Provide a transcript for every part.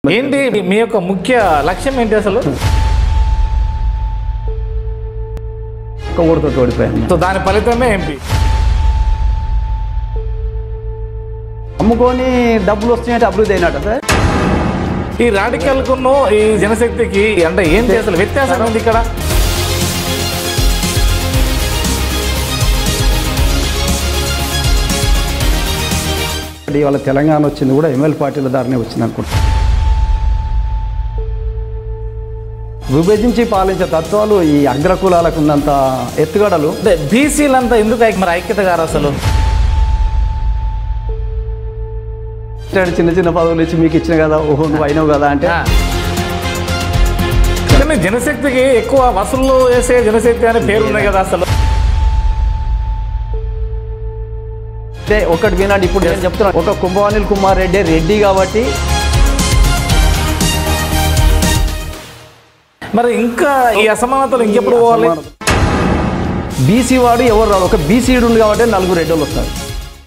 ఏంటి మీ యొక్క ముఖ్య లక్ష్యం ఏంటి అసలు ఒక్క ఓటుతో ఓడిపోయాను సో దాని ఫలితమే ఎంపీ అమ్ముకొని డబ్బులు వస్తున్నాయంటే అభివృద్ధి అయినట్ట సార్ ఈ రాడికల్ కును ఈ జనశక్తికి అంటే ఏం చేస్తారు వ్యత్యాసం ఉంది ఇక్కడ ఇవాళ తెలంగాణ వచ్చింది కూడా ఎమ్మెల్యే పార్టీల దారినే వచ్చింది అనుకుంటా విభజించి పాలించే తత్వాలు ఈ అగ్రకులాలకు ఉన్నంత ఎత్తుగడలు అంటే బీసీలంతా ఎందుకు ఐక్య- మరి ఐక్యత గారు అసలు ఇట్లాంటి చిన్న చిన్న పదవులు ఇచ్చి మీకు ఇచ్చిన కదా ఓహో నువ్వు అయినావు కదా అంటే ఆ. కానీ జనశక్తికి ఎక్కువ వసూళ్ళు వేసే జనశక్తి అనే పేరు ఉన్నాయి కదా అసలు అంటే ఒకటి వినండి ఇప్పుడు నేను చెప్తున్నాను ఒక కుంభవాణిల్ కుమార్ రెడ్డి రెడ్డి కాబట్టి మరి ఇంకా ఈ అసమానతలు ఇంకెప్పుడు పోవాలి బీసీ వాడు ఎవరు రాడు ఒక బీసీ ఉంది కాబట్టి నలుగురు రెడ్డి వాళ్ళు వస్తారు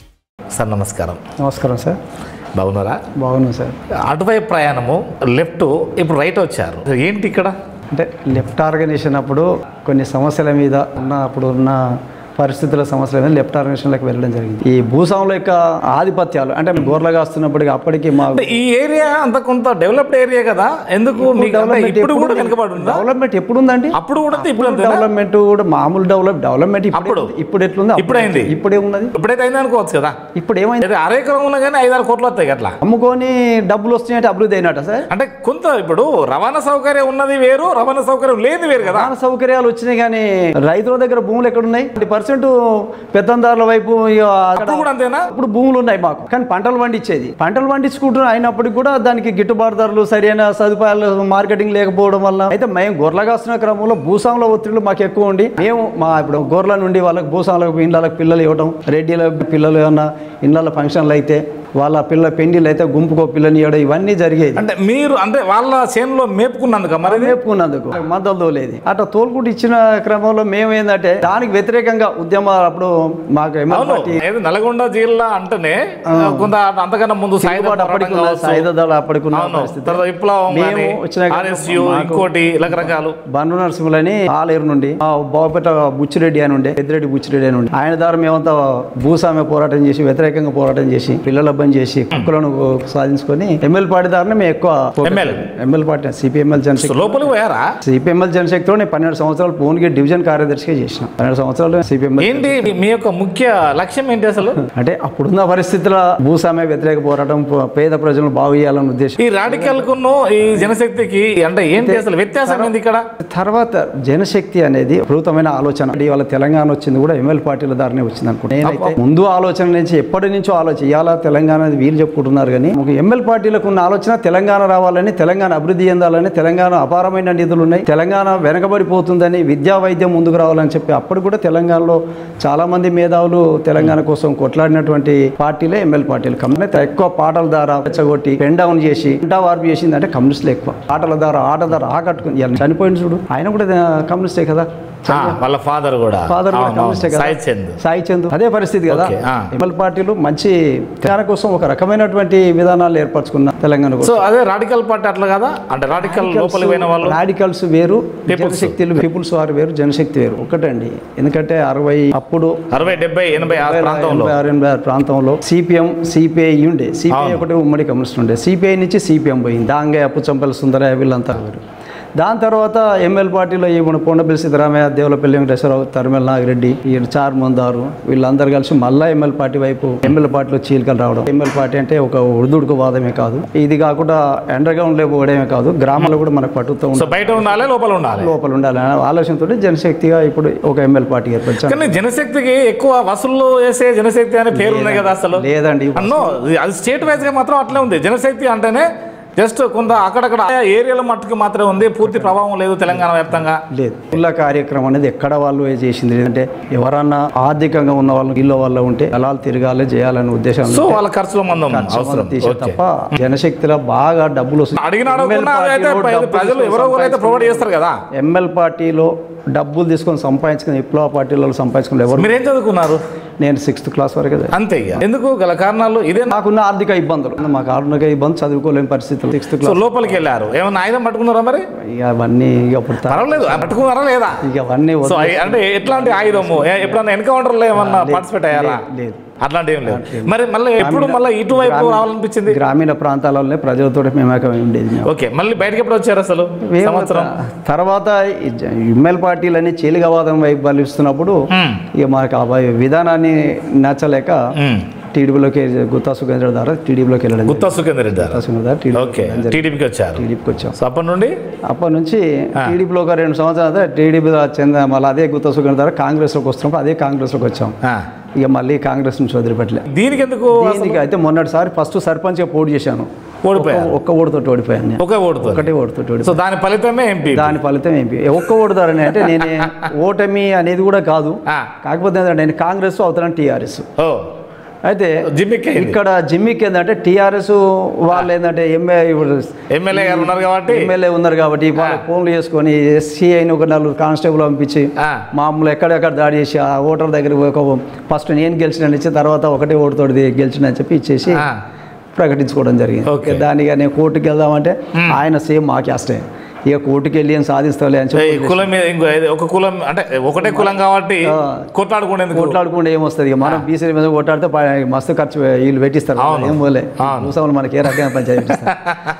సార్ నమస్కారం నమస్కారం సార్ బాగున్నారా బాగున్నాం సార్ అటువైపు ప్రయాణము లెఫ్ట్ ఇప్పుడు రైట్ వచ్చారు ఏంటి ఇక్కడ అంటే లెఫ్ట్ ఆర్గనైజేషన్ అప్పుడు కొన్ని సమస్యల మీద ఉన్న అప్పుడు ఉన్న పరిస్థితుల సమస్యల మీద లెఫ్ట్ ఆర్గనైజేషన్లోకి వెళ్ళడం జరిగింది ఈ భూస్వాముల యొక్క ఆధిపత్యాలు అంటే గోర్లగా వస్తున్నప్పటికీ అప్పటికి మా అంటే ఈ ఏరియా అంత కొంత డెవలప్డ్ ఏరియా కదా ఎందుకు మీకు అంటే ఇప్పుడు కూడా వెనుకబడి ఉందా డెవలప్మెంట్ ఎప్పుడు ఉందండి అప్పుడు కూడా ఇప్పుడు అంతేనా? డెవలప్మెంట్ కూడా మామూలు డెవలప్ డెవలప్మెంట్ అప్పుడు? ఇప్పుడు ఎట్లుంది అప్పుడు ఇప్పుడు అయింది. ఇప్పుడే ఉన్నది ఇప్పుడైతే అయింది అనుకోవచ్చు కదా ఇప్పుడు ఏమైంది అదే అరే ఎకరం ఉన్నా కానీ ఐదారు కోట్లు వస్తాయి అట్లా అమ్ముకొని డబ్బులు వస్తున్నాయంటే అభివృద్ధి అయినట్ట సార్ అంటే కొంత ఇప్పుడు రవాణా సౌకర్యం ఉన్నది వేరు రవాణా సౌకర్యం లేని వేరు కదా ప్రధాన సౌకర్యాలు వచ్చినాయి కానీ రైతుల దగ్గర భూములు ఎక్కడ ఉన్నాయి పర్సెంట్ పెత్తందారుల వైపు ఇక అక్కడ అప్పుడు కూడా అంతేనా ఇప్పుడు భూములు ఉన్నాయి మాకు కానీ పంటలు పండించేది పంటలు పండించుకుంటున్న అయినప్పటికీ కూడా దానికి గిట్టుబాటు ధరలు సరైన సదుపాయాలు మార్కెటింగ్ లేకపోవడం వల్ల అయితే మేము గొర్రెలుగా వస్తున్న క్రమంలో భూస్వాముల ఒత్తిళ్లు మాకు ఎక్కువ ఉండి మేము మా ఇప్పుడు గొర్రెల నుండి వాళ్ళకి భూస్వాములకు ఇళ్ళకి పిల్లలు ఇవ్వడం రెడ్డిల పిల్లలు ఏమన్నా ఇళ్ళ ఫంక్షన్లు అయితే వాళ్ళ పిల్ల పెండిలు అయితే గుంపుకో పిల్లని ఇవ్వడం ఇవన్నీ జరిగేది అంటే మీరు అంటే వాళ్ళ చేనులో మేపుకున్నందుక మరి ఇది? మేపుకున్నందుకు మద్దతు తోలేది అట్లా తోలుకుంటూ ఇచ్చిన క్రమంలో మేము ఏంటంటే దానికి వ్యతిరేకంగా ఉద్యమాలు అప్పుడు మాకు ఎమ్మెల్యే అవును పార్టీ ఏది నల్గొండ జిల్లా అంటేనే కొంత అంతకన్నా ముందు సాయుధ తిరుగుబాటు పోరాటం అప్పటికున్న కావచ్చు. సాయుధ దళ అప్పటికున్న అవును పరిస్థితి తర్వాత విప్లవం మేము కానీ వచ్చినాక ఆర్ఎస్యు మాకు- ఇంకోటి రకరకాలు బండ్రు నరసింహులని ఆలేరు నుండి ఆ బావపేట బుచ్చిరెడ్డి అని ఉండే పెద్దిరెడ్డి బుచ్చిరెడ్డి అని ఉండే ఆయన ద్వారా మేమంతా భూస్వామ్య పోరాటం చేసి వ్యతిరేకంగా పోరాటం చేసి పిల్లల బంద్ చేసి హక్కులను సాధించుకొని ఎమ్మెల్యే పార్టీ ద్వారా మేము ఎక్కువ ML. MLA party CPML Janashakti లోపలికి పోయారా సిపిఎంఎల్ జనశక్తిలో నేను పన్నెండు సంవత్సరాలు పూన్కి డివిజన్ కార్యదర్శిగా చేసిన పన్నెండు సంవత్సరాలు సిపిఎంఎల్ ఏంటి మీ యొక్క ముఖ్య లక్ష్యం ఏంటి అసలు అంటే అప్పుడున్న పరిస్థితుల భూస్వామ్య వ్యతిరేక పోరాటం ప- పేద ప్రజలను బాగు చేయాలన్న ఉద్దేశం ఈ రాడికల్ కును ఈ జనశక్తికి అంటే ఏంటి అసలు వ్యత్యాసం ఏంది ఇక్కడ తర్వాత జనశక్తి అనేది అద్భుతమైన ఆలోచన అంటే ఇవాళ తెలంగాణ వచ్చింది కూడా ఎమ్మెల్యే పార్టీల దారినే వచ్చింది అనుకుంటా నేనైతే ముందు ఆలోచన నుంచి ఎప్పటి నుంచో ఆలోచన ఇవాళ తెలంగాణ అనేది వీళ్ళు చెప్పుకుంటున్నారు కానీ ఒక ఎమ్మెల్యే పార్టీలకు ఉన్న ఆలోచన తెలంగాణ రావాలని తెలంగాణ అభివృద్ధి చెందాలని తెలంగాణ అపారమైన నిధులు ఉన్నాయి తెలంగాణ వెనకబడిపోతుందని విద్యా వైద్యం ముందుకు రావాలని చెప్పి అప్పుడు కూడా తెలంగాణలో చాలా మంది మేధావులు తెలంగాణ కోసం కొట్లాడినటువంటి పార్టీలే ఎమ్మెల్యే పార్టీలు కమ్యూనిస్ట్ ఎక్కువ పాటల ద్వారా రెచ్చగొట్టి పెన్ డౌన్ చేసి ఇంటా వార్పు చేసింది అంటే కమ్యూనిస్టులు ఎక్కువ పాటల ద్వారా ఆట ద్వారా ఆకట్టుకుని ఇవాళ చనిపోయింది చూడు ఆయన కూడా కమ్యూనిస్టే కదా ఆ, వాళ్ళ ఫాదర్ కూడా ఫాదర్ కూడా అవును, కమ్యూనిస్టే అవును. కదా సాయి చంద్ సాయి చంద్ అదే పరిస్థితి కదా ఓకే, ఆ. ఎమ్మెల్యే పార్టీలు మంచి తెలంగాణ కోసం ఒక రకమైనటువంటి విధానాలు ఏర్పరచుకున్న తెలంగాణ కోసం సో అదే రాడికల్ పార్టీ అట్లా కదా అంటే రాడికల్ లోపలికి పోయిన వాళ్ళు రాడికల్స్ వేరు Peoples. జనశక్తులు పీపుల్స్ వారు వేరు జనశక్తి వేరు ఒకటండి ఎందుకంటే అరవై అప్పుడు అరవై డెబ్బై ఎనభై ఆ ప్రాంతంలో ఎనభై ఆరు ఎనభై ఆరు ప్రాంతంలో సిపిఎం సిపిఐ ఉండే సిపిఐ ఒకటి ఉమ్మడి కమ్యూనిస్ట్ ఉండే సిపిఐ నుంచి సిపిఎం పోయింది దాంగే అప్పుచంపల్లి సుందరయ్య వీళ్ళంతా వేరు దాని తర్వాత ఎమ్మెల్యే పార్టీలో ఈ మన పొండపల్లి సిద్ధరామయ్య దేవులపల్లి వెంకటేశ్వరరావు తరిమెల నాగిరెడ్డి ఈ చార్ మందారు వీళ్ళందరూ కలిసి మళ్ళా ఎమ్మెల్యే పార్టీ వైపు ఎమ్మెల్యే పార్టీలో చీలికలు రావడం ఎమ్మెల్యే పార్టీ అంటే ఒక ఉడుదుడుకు వాదమే కాదు ఇది కాకుండా అండర్గ్రౌండ్ పోవడమే కాదు గ్రామాల్లో కూడా మనకు పట్టుతూ సో బయట ఉండాలి లోపల ఉండాలి లోపల ఉండాలనే ఆలోచనతో జనశక్తిగా ఇప్పుడు ఒక ఎమ్మెల్యే పార్టీ ఏర్పరిచాం కానీ జనశక్తికి ఎక్కువ వసూళ్ళు వేసే జనశక్తి అనే పేరు ఉన్నాయి కదా అసలు లేదండి అన్నో అది స్టేట్ వైజ్ గా మాత్రం అట్లే ఉంది జనశక్తి అంటేనే జస్ట్ కొంత అక్కడక్కడ ఆయా ఏరియాల మట్టుకు మాత్రమే ఉంది పూర్తి ప్రభావం లేదు తెలంగాణ వ్యాప్తంగా లేదు కుల కార్యక్రమం అనేది ఎక్కడ వాళ్ళు చేసింది లేదంటే ఎవరన్నా ఆర్థికంగా ఉన్న వాళ్ళు ఇళ్ళ వల్ల ఉంటే ఎలా తిరగాలి చేయాలనే ఉద్దేశం సో వాళ్ళ ఖర్చుల మందం అవసరం తీసే ఓకే. తప్ప జనశక్తిలో బాగా డబ్బులు వస్తుంది అడిగిన అడగకుండా అయితే ప్రజలు ఎవరో ఒకరు అయితే ప్రొవైడ్ చేస్తారు కదా ఎంఎల్ పార్టీలో డబ్బులు తీసుకొని సంపాదించుకుని విప్లవ పార్టీలలో సంపాదించుకుని ఎవరు మీరేం చదువుకున్నారు నేను సిక్స్త్ క్లాస్ వరకే చదివాను. అంతే ఇక ఎందుకు గల కారణాలు ఇదే నాకున్న ఆర్థిక ఇబ్బందులు మాకు ఆర్థిక ఇబ్బంది చదువుకోలేని పరిస్థితి పరిస్థితులు సిక్స్త్ సో క్లాస్ లోపలికి వెళ్ళారు ఏమన్నా ఆయుధం పట్టుకున్నారా మరి ఇక అవన్నీ ఇక అప్పుడు త- పర్వాలేదు ఆ పట్టుకున్నారా లేదా ఇక అవన్నీ సో వదిలేసి- అయి- అంటే ఎట్లాంటి ఆయుధము ఏ- ఎప్పుడన్నా ఎన్కౌంటర్ లో ఏమన్నా లేదు, పార్టిసిపేట్ అయ్యారా లేదు, లేదు. అట్లాంటి ఏం లేదు మరి మళ్ళీ ఎప్పుడు మళ్ళీ ఇటువైపు గ్రామీణ- రావాలనిపించింది గ్రామీణ ప్రాంతాలలోనే ప్రజలతో మేమకం ఉండేది మేము ఓకే మళ్ళీ బయటకి ఎప్పుడు వచ్చారు అసలు మేము సంవత్సరం తర్వాత ఈ జ- ఎమ్మెల్యే పార్టీలన్నీ చీలిగవాదం వైపు బలిస్తున్నప్పుడు మ్మ్. ఇక మనకు ఆ వై- విధానాన్ని నచ్చలేక మ్మ్. టీడీపీలోకి గుత్తా సుఖేంద్ర ద్వారా టీడీపీలోకి వెళ్ళడం గుత్తా సుఖేందర్ రెడ్డి గారు గుత్తా సుఖేంద్ర ద్వారా టీడీపీ ఓకే టీడీపీకి వచ్చారు టీడీపీకి వచ్చాం సో అప్పటి నుండి అప్పటి నుంచి టీడీపీలో ఒక రెండు సంవత్సరాల తర్వాత టీడీపీ చెంద మళ్ళీ అదే గుత్తా సుఖేంద్ర ద్వారా కాంగ్రెస్లోకి వస్తున్నప్పుడు అదే కాంగ్రెస్లోకి వచ్చాం ఆ. ఇక మళ్ళీ కాంగ్రెస్ నుంచి వదిలిపెట్టలే దీనికి ఎందుకు దీనికి అయితే మొన్నటిసారి ఫస్ట్ సర్పంచ్గా పోటీ చేశాను ఓడిపోయారు ఒక్క- ఒక్క ఓటుతో ఓడిపోయాను నేను. ఒకే ఓడుతుంది ఒకటే ఓటుతో ఓడిపోయాను సో దాని ఫలితమే ఎంపీ దాని ఫలితం ఏంటి ఒక్క ఓటుదారని అంటే నేను ఓటమి అనేది కూడా కాదు ఆ. కాకపోతే ఏంటంటే నేను కాంగ్రెస్ అవుతాను టీఆర్ఎస్ ఓ అయితే జిమ్మిక్ అయింది ఇక్కడ జిమ్మికి ఏంటంటే టీఆర్ఎస్ వాళ్ళు ఏంటంటే ఎంఏ ఎమ్మెల్యే గారు ఉన్నారు కాబట్టి ఎమ్మెల్యే ఉన్నారు కాబట్టి వాళ్ళు ఫోన్లు చేసుకొని ఎస్సీ అయిన ఒక నలుగురు కానిస్టేబుల్ పంపించి ఆ. మామూలు ఎక్కడెక్కడ దాడి చేసి ఆ ఓటర్ దగ్గర ఒక ఫస్ట్ నేను గెలిచిన ఇచ్చి తర్వాత ఒకటే ఓటుతోటి గెలిచిన అని చెప్పి ఇచ్చేసి ఆ. ప్రకటించుకోవడం జరిగింది ఓకే. దానికి నేను కోర్టుకి వెళ్దామంటే ఆయన సేమ్ మా క్యాస్టే ఇక కోర్టుకి వెళ్ళి ఏం సాధిస్తాలే అని ఈ చెప్పి కులం మీద ఇంకో ఇది ఒక కులం అంటే ఒకటే కులం కాబట్టి ఆ. కొట్లాడుకునేందుకు కొట్లాడుకుంటే ఏమొస్తుంది ఇక మనం బీసీల మీద కొట్లాడితే ప- మస్తు ఖర్చు వీళ్ళు పెట్టిస్తారు అవును. ఏం పోలే అవును. చూసాము మనకి ఏ రకమైన పంచాయతీ పెట్టిస్తారు.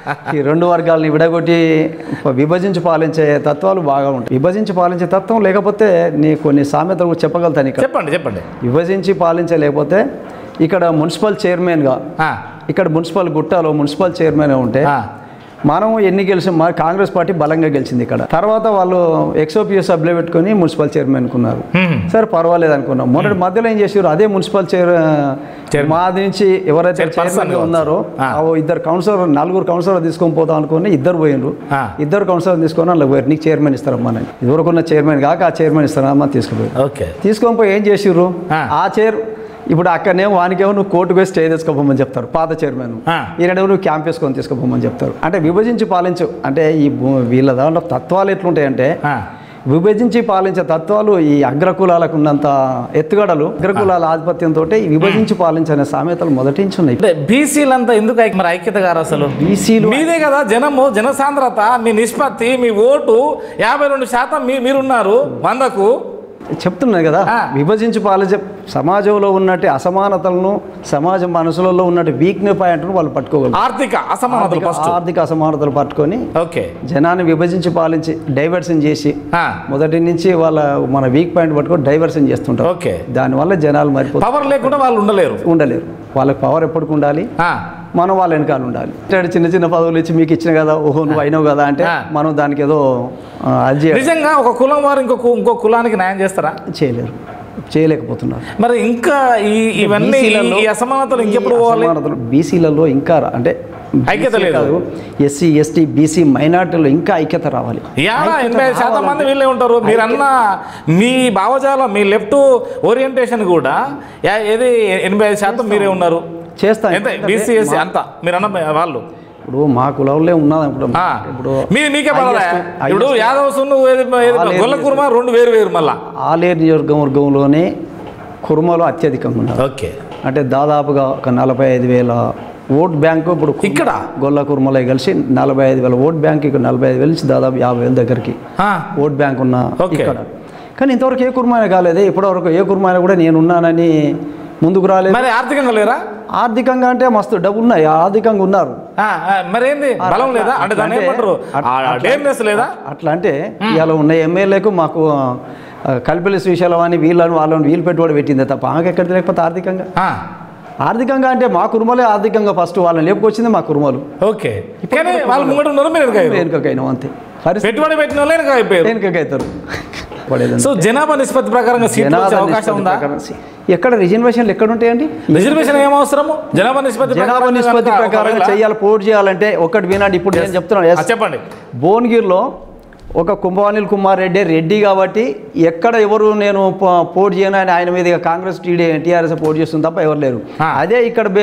ఈ రెండు వర్గాలని విడగొట్టి ప- విభజించి పాలించే తత్వాలు బాగా ఉంటాయి విభజించి పాలించే తత్వం లేకపోతే నీ కొన్ని సామెతలు కూడా చెప్పగలుగుతాను ఇక్కడ చెప్పండి చెప్పండి విభజించి పాలించలేకపోతే ఇక్కడ మున్సిపల్ చైర్మన్గా ఆ, ఇక్కడ మున్సిపల్ గుట్టాలో మున్సిపల్ చైర్మన్ ఉంటే ఆ, మనం ఎన్ని గెలిచి మా కాంగ్రెస్ పార్టీ బలంగా గెలిచింది ఇక్కడ తర్వాత వాళ్ళు ఎక్సోపిఎస్ సభ్యులు పెట్టుకొని మున్సిపల్ చైర్మన్ అనుకున్నారు హ్మ్. సరే పర్వాలేదు అనుకున్నాం మొన్నటి మధ్యలో ఏం చేసారు అదే మున్సిపల్ చైర్ చైర్మన్. మాది నుంచి ఎవరైతే చైర్పర్సన్ చైర్మన్ కావచ్చు. ఉన్నారో ఆ. ఆ ఇద్దరు కౌన్సిలర్ నలుగురు కౌన్సిలర్ తీసుకొని పోతాం అనుకుని ఇద్దరు పోయినరు ఆ. ఇద్దరు కౌన్సిలర్ తీసుకొని అందులో పోయారు నీకు చైర్మన్ ఇస్తారమ్మా అని ఇదివరకున్న చైర్మన్ కాక ఆ చైర్మన్ ఇస్తారమ్మా తీసుకుపోయారు ఓకే తీసుకొని పోయి ఏం చేసిర్రు ఆ. ఆ చైర్ ఇప్పుడు అక్కడనేమో వానికేమో నువ్వు కోర్టు పోయి స్టే తెచ్చుకోపోమని చెప్తారు పాత చైర్మన్ ఆ. ఈయనేమో నువ్వు క్యాంప్ వేసుకొని తీసుకుపోమని చెప్తారు అంటే విభజించి పాలించు అంటే ఈ భూ- వీళ్ళ దాంట్లో తత్వాలు ఎట్లుంటాయంటే ఆ, విభజించి పాలించే తత్వాలు ఈ అగ్రకులాలకు ఉన్నంత ఎత్తుగడలు అగ్రకులాల ఆధిపత్యంతో ఈ విభజించి పాలించనే సామెతలు మొదటి నుంచి ఉన్నాయి అంటే బీసీలంతా ఎందుకు ఐక్య- మరి ఐక్యత గారు అసలు బీసీలు మీదే కదా జనము జనసాంద్రత మీ నిష్పత్తి మీ ఓటు యాభై రెండు శాతం మీ మీరున్నారు వందకు చెప్తున్నది కదా ఆ. విభజించి పాలించే సమాజంలో ఉన్నట్టు అసమానతలను సమాజం మనసులలో ఉన్నట్టు వీక్నెస్ పాయింట్ను వాళ్ళు పట్టుకోగలరు ఆర్థిక అసమానతలు ఆర్థిక- ఫస్ట్ ఆర్థిక అసమానతలు పట్టుకొని ఓకే జనాన్ని విభజించి పాలించి డైవర్షన్ చేసి ఆ, మొదటి నుంచి వాళ్ళ మన వీక్ పాయింట్ పట్టుకొని డైవర్షన్ చేస్తుంటారు ఓకే దానివల్ల జనాలు మరిపోతూ పవర్ లేకుండా వాళ్ళు ఉండలేరు ఉండలేరు వాళ్ళకి పవర్ ఎప్పటికి ఉండాలి ఆ, మనం వాళ్ళ వెనకాల ఉండాలి ఇట్లాంటి చిన్న చిన్న పదవులు ఇచ్చి మీకు ఇచ్చిన కదా ఓహో నువ్వు అయినావు కదా అంటే ఆ. మనం దానికి ఏదో ఆ, అది చేయ- నిజంగా ఒక కులం వారు ఇంకో కు- ఇంకో కులానికి న్యాయం చేస్తారా చేయలేరు చేయలేకపోతున్నారు మరి ఇంకా ఈ ఇవన్నీ ఈ- ఈ అసమానతలు ఇంకెప్పుడు పోవాలి బీసీలలో ఇంకా రా- అంటే ఐక్యత BC లేదు. కాదు ఎస్సీ ఎస్టీ బీసీ మైనార్టీలో ఇంకా ఐక్యత రావాలి యాడా ఐక్యత ఎనభై శాతం మంది రావాలంటే- వీళ్ళే ఉంటారు మీరు అన్న మీ భావజాలం మీ లెఫ్ట్ ఓరియంటేషన్ కూడా యా- ఏది ఎనభై ఐదు శాతం మీరే ఉన్నారు చేస్తాను ఎంత బీసీ ఎస్సీ అంతా మీరు అన్న వాళ్ళు ఇప్పుడు మా కులంలో ఉన్నది అనుకుంటాం ఆ. ఇప్పుడు మీ మీకే పడదా highest- ఇప్పుడు highest- యాదవ్ సున్ను ఆలేరు గొల్ల కుర్మ రెండు వేరు వేరు మళ్ళా ఆలేరు నియోజకవర్గంలోనే కుర్మలు అత్యధికంగా ఉన్నారు ఓకే అంటే దాదాపుగా ఒక నలభై ఐదు వేల ఓట్ బ్యాంకు ఇప్పుడు కుర్మ- ఇక్కడ? గొల్ల కుర్మలే కలిసి నలభై ఐదు వేల ఓట్ బ్యాంక్ ఇక్కడ నలభై ఐదు వేల నుంచి దాదాపు యాభై వేల దగ్గరికి ఆ, ఓట్ బ్యాంక్ ఉన్న ఓకే. ఇక్కడ కానీ ఇంతవరకు ఏ కుర్మాయన కాలేదు ఇప్పటివరకు ఏ కుర్మాయన కూడా నేను ఉన్నానని ముందుకు రాలేదు మరి ఆర్థికంగా లేరా ఆర్థికంగా అంటే మస్తు డబ్బు ఉన్నాయి ఆర్థికంగా ఉన్నారు ఆ, ఆ, మరి ఏంది బలం లేదా అంటే దాని అంటే- ఏమంటారు అట్లా- డేమ్నెస్ లేదా అట్లా అంటే ఇవాళ ఉన్న ఎమ్మెల్యేకు మాకు ఆ, కల్పిల శ్రీశైలం అని వీళ్ళని వాళ్ళని వీలు పెట్టుబడి పెట్టింది తప్ప ఆమెకు ఎక్కడ లేకపోతే ఆర్థికంగా ఆ, ఆర్థికంగా అంటే మా కుర్మలే ఆర్థికంగా ఫస్ట్ వాళ్ళని లేపుకొచ్చింది మా కుర్మలు ఓకే కానీ వాళ్ళు ముంగడు ఉన్నారు మీరు వెనక అయ్యారు. వెనుకకైనా అంతే పరిస్థితి పెట్టుబడి పెట్టిన వాళ్ళు వెనక అయిపోయారు వెనుకకైతారు పడేదంతా. సో జనాభా నిష్పత్తి ప్రకారంగా సీట్లు వచ్చే జనాభా అవకాశం నిష్పత్తి ఉందా ప్రకారం సి- ఎక్కడ రిజర్వేషన్లు ఎక్కడ ఉంటాయండి రిజర్వేషన్ ఏం అవసరము జనాభా నిష్పత్తి జనాభా ప్రకారంగా నిష్పత్తి కనుక ప్రకారం ఒకవేళ- చేయాలి పోటీ చేయాలంటే ఒక్కటి వినండి ఇప్పుడు నేను చెప్తున్నాను ఆ, yes. చెప్పండి భువనగిరిలో ఒక కుంభవానిల్ కుమార్ రెడ్డి రెడ్డి కాబట్టి ఎక్కడ ఎవరు నేను పో- పోటీ చేయను అని ఆయన మీద ఇక కాంగ్రెస్ టీడీ టీఆర్ఎస్ పోటీ చేస్తుంది తప్ప ఎవరు లేరు ఆ. అదే ఇక్కడ బే-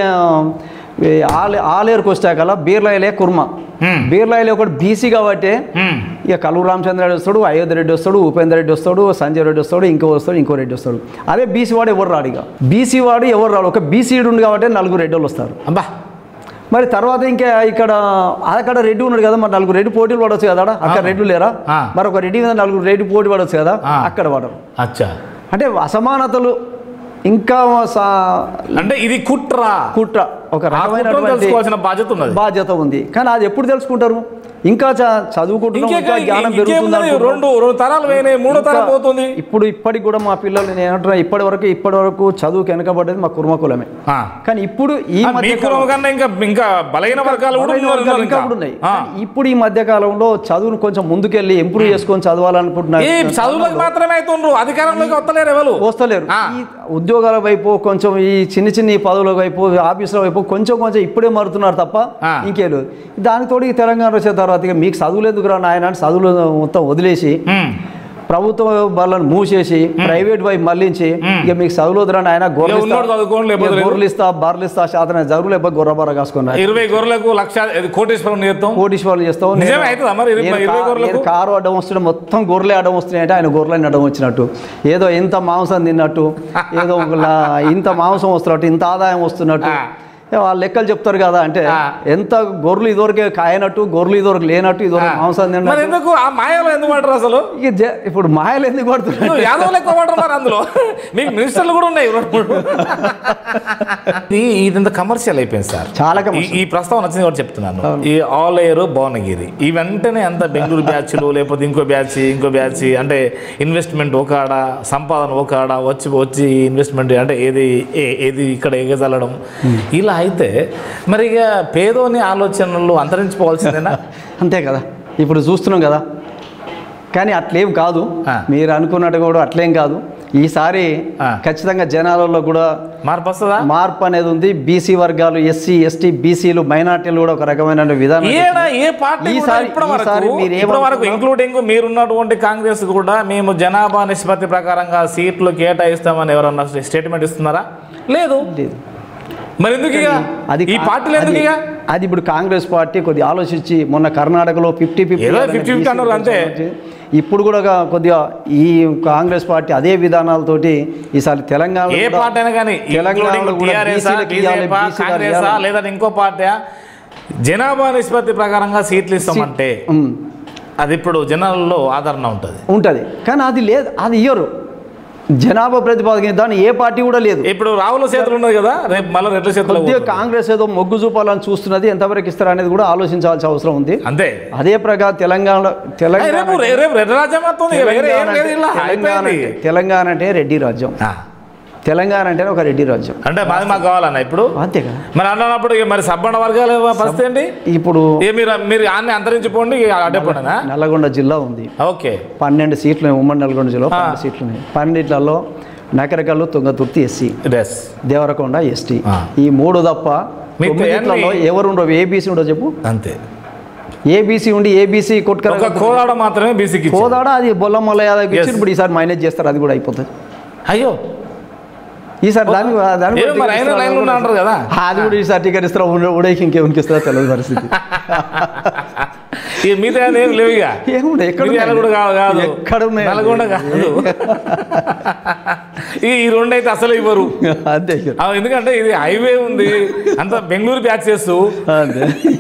ఈ ఆలే ఆలేరుకు వచ్చాకల్లా బీర్లాయిలే కుర్మ హ్మ్. బీర్లాయిలే ఒకటి బీసీ కాబట్టి హ్మ్. ఇక కల్లూరు రామచంద్ర రెడ్డి వస్తాడు అయోధ్య రెడ్డి వస్తాడు ఉపేంద్ర రెడ్డి వస్తాడు సంజయ్ రెడ్డి వస్తాడు ఇంకో వస్తాడు ఇంకో రెడ్డి వస్తాడు అదే బీసీ వాడు ఎవరు రాడు ఇక బీసీ వాడు ఎవరు రాడు ఒక బీసీ ఉంది కాబట్టి నలుగురు రెడ్డి వాళ్ళు వస్తారు అబ్బా మరి తర్వాత ఇంకా ఇక్కడ అక్కడ రెడ్డి ఉన్నాడు కదా మరి నలుగురు రెడ్డి పోటీలు పడవచ్చు కదా ఆడ? అక్కడ రెడ్డి లేరా ఆ. మరి ఒక రెడ్డి మీద నలుగురు రెడ్డి పోటీ పడవచ్చు కదా ఆ. అక్కడ పడరు అచ్చా అంటే అసమానతలు ఇంకా సా- అంటే ఇది కుట్ర కుట్ర ఒక ఆ కుట్రను రకమైనటువంటి తెలుసుకోవాల్సిన బాధ్యత ఉన్నది బాధ్యత ఉంది కానీ అది ఎప్పుడు తెలుసుకుంటారు ఇంకా చ- చదువుకుంటున్నాం ఇంకే ఇంకా జ్ఞానం ఇంకేమున్నది? పెరుగుతుంది అనుకుంటున్నాం. రెండు రెండు తరాలు పోయినాయి మూడో తరం ఇంకా పోతుంది ఇప్పుడు ఇప్పటికి కూడా మా పిల్లలు నేను ఏమంటున్నా ఇప్పటి వరకు ఇప్పటి వరకు చదువుకి వెనకబడ్డది మా కుర్మ కులమే ఆ. కానీ ఇప్పుడు ఈ ఆ, మధ్య మీ కులం కన్నా ఇంకా ఇంకా బలహీన వర్గాలు కూడా బలైన ఉన్నారు వర్గాలు ఇంకా ఇంకా. కూడా ఉన్నాయి ఆ. కానీ ఇప్పుడు ఈ మధ్య కాలంలో చదువును కొంచెం ముందుకెళ్ళి ఇంప్రూవ్ చేసుకొని చదవాలనుకుంటున్నా ఈ చదువులకు మాత్రమే అవుతుండ్రు అధికారంలోకి వస్తలేరు ఎవరు వస్తలేరు ఆ. ఈ ఉద్యోగాల వైపు కొంచెం ఈ చిన్న చిన్న పదవుల వైపు ఆఫీసుల వైపు కొంచెం కొంచెం ఇప్పుడే మారుతున్నారు తప్ప ఆ. ఇంకేం లేదు దానికి తోడు ఈ తెలంగాణ వచ్చిన తర్వాత ఇక మీకు చదువులు ఎందుకు రా నాయన అని చదువులు మొత్తం వదిలేసి ఉమ్. ప్రభుత్వ బళ్ళను మూసేసి ప్రైవేట్ వైపు మళ్లించి ఇక మీకు చదువులు వదిరా నాయన గొర్రెలు ఇస్తా- ఉన్నోడు చదువుకోండి, లేకపోతే ఇక లేదు. గొర్రెలు ఇస్తా బర్రెలు ఇస్తా శాతం జరువు లేకపోతే గొర్రె బర్ర కాసుకున్నా ఇరవై గొర్రెలకు లక్ష ఇది కోటేశ్వరం చేస్తాం కోటీశ్వరులు చేస్తావు నిజమే నేను- అవుతుందా మరి ఇరవై- నేను ఇరవై కా- గొర్రెలకు? నేను కారు అడ్డం వస్తుంటే మొత్తం గొర్రెలే అడ్డం వస్తున్నాయి అంటే ఆయన గొర్రెలని అడ్డం వచ్చినట్టు ఏదో ఇంత మాంసం తిన్నట్టు ఏదో ఒక లా- ఇంత మాంసం వస్తున్నట్టు ఇంత ఆదాయం వస్తున్నట్టు ఆ. ఏ వాళ్ళు లెక్కలు చెప్తారు కదా అంటే ఆ. ఎంత గొర్రెలు ఇదివరకే కాయనట్టు గొర్రెలు ఇదివరకు లేనట్టు ఇదివరకు మాంసం మరి తిన్నట్టు ఎందుకు ఆ మాయలో ఎందుకు పడరు అసలు ఇక జ- ఇప్పుడు మాయలు ఎందుకు పడుతున్నాయి నువ్వు యాదవులు ఎక్కువ పడరు మరి అందులో మీకు మినిస్టర్లు కూడా ఉన్నాయి రెండు మూడు ఇది ఇదంతా కమర్షియల్ అయిపోయింది సార్ చాలా ఈ- commercial. ఈ ప్రస్తావన వచ్చింది కూడా చెప్తున్నాను ఈ ఆల్ ఎయిర్ భువనగిరి ఈ వెంటనే అంత బెంగళూరు బ్యాచ్లు లేకపోతే ఇంకో బ్యాచ్ ఇంకో బ్యాచ్ అంటే ఇన్వెస్ట్మెంట్ ఒక ఆడ సంపాదన ఒక ఆడ వచ్చి వచ్చి ఇన్వెస్ట్మెంట్ అంటే ఏది ఏ- ఏది ఇక్కడ ఎగజల్లడం ఇలా అయితే మరి ఇక పేదోని ఆలోచనలు అంతరించిపోవాల్సిందేనా అంతే కదా ఇప్పుడు చూస్తున్నాం కదా కానీ అట్లేం కాదు ఆ. మీరు అనుకున్నట్టు కూడా అట్లేం కాదు ఈసారి ఆ. ఖచ్చితంగా జనాలలో కూడా మార్పు వస్తుందా మార్పు అనేది ఉంది బీసీ వర్గాలు ఎస్సీ ఎస్టీ బీసీలు మైనార్టీలు కూడా ఒక రకమైన విధానం ఏడా ఏ పార్టీ కూడా ఈసారి- ఇప్పటి ఈసారి వరకు మీరు ఇప్పటి వరకు ఏమనుకుంటున్నారు? ఇంక్లూడింగ్ మీరున్నటువంటి కాంగ్రెస్ కూడా మేము జనాభా నిష్పత్తి ప్రకారంగా సీట్లు కేటాయిస్తామని ఎవరన్నా స్టేట్మెంట్ ఇస్తున్నారా లేదు లేదు. మరి ఎందుకు ఇక అది ఈ కా- పార్టీలు ఎందుకు అది- ఇక అది ఇప్పుడు కాంగ్రెస్ పార్టీ కొద్దిగా ఆలోచించి మొన్న కర్ణాటకలో ఫిఫ్టీ ఏదో 50-50 అన్నారు అంతే. ఇప్పుడు కూడా గా- కొద్దిగా ఈ కాంగ్రెస్ పార్టీ అదే విధానాలతోటి ఈసారి తెలంగాణ ఏ పార్టీ అయినా కానీ తెలంగాణలో కూడా టీఆర్ఎస్ బీసీలకు ఇవ్వాలి, బీసీలకు కాంగ్రెస్ ఇవ్వాలి. లేదా ఇంకో పార్టీ జనాభా నిష్పత్తి ప్రకారంగా సీట్లు ఇస్తామంటే ఉమ్, అది ఇప్పుడు జనాల్లో ఆదరణ ఉంటుంది ఉంటది కానీ అది లేదు అది ఇయ్యరు జనాభా ప్రతిపాదన దాన్ని ఏ పార్టీ కూడా లేదు ఇప్పుడు రావుల చేతులు ఉన్నది కదా రేపు మళ్ళీ రెడ్ల చేతులు కొద్దిగా కాంగ్రెస్ ఏదో మొగ్గు చూపాలని చూస్తున్నది ఎంతవరకు ఇస్తారు అనేది కూడా ఆలోచించాల్సిన అవసరం ఉంది అంతే అదే ప్రకారం తెలంగాణలో అయ్ తెలంగాణ రేపు రేపు రెడ్ల రాజ్యం వస్తుంది ఇక వేరే ఏం లేదు ఇలా తెలంగాణ అయిపోయింది అంటే- తెలంగాణ అంటే రెడ్డి రాజ్యం ఆ, తెలంగాణ అంటే ఒక రెడ్డి రాజ్యం అంటే మాది మాకు కావాలన్న ఇప్పుడు అంతే కదా మరి అన్నప్పుడు ఇక మరి సబ్బండ వర్గాల పరిస్థితి ఏంటి ఇప్పుడు ఏ మీరు మీరు ఆన్ని అంతరించిపోండి ఇక అడ్డపడనా నల్లగొండ జిల్లా ఉంది ఓకే పన్నెండు సీట్లు ఉన్నాయి ఉమ్మడి నల్గొండ జిల్లా పన్నెండు సీట్లు ఉన్నాయి పన్నెండిట్లలో Nakrekal Thungathurthi SC S Devarakonda ST ఆ. ఈ మూడు తప్ప మీకు తొమ్మిదిట్లలో ఎన్ని- ఎవరు ఉండవు ఏబీసీ ఉండవు చెప్పు అంతే ఏబీసీ ఉండి ఏబీసీ కొట్టుకర ఒక కోదాడ మాత్రమే బీసీకి ఇచ్చారు. కోదాడ అది బొల్లమల్ల యాదవ్ Yes. ఇచ్చి ఇప్పుడు ఈసారి మైనేజ్ చేస్తారు అది కూడా అయిపోతుంది అయ్యో ఈసారి దాని దాని ఏమో మరి ఆయన లైన్లో ఉన్నా అంటారు కదా అది కూడా ఈసారి టికెట్ ఇస్తారా ఉడేకి ఇంకేమునికి ఇస్తారా తెలియదు పరిస్థితి ఈ మిగతా ఏం లేవు ఇక ఏముండే ఎక్కడ మిరియాల కూడా కాదు కాదు ఎక్కడ ఉన్నాయి నల్గొండ కాదు ఈ ఈ రెండు అయితే అసలు ఇవ్వరు అంతే ఇక. ఆ, ఎందుకంటే ఇది హైవే ఉంది అంత బెంగళూరు బ్యాచ్ చేస్తూ అంతే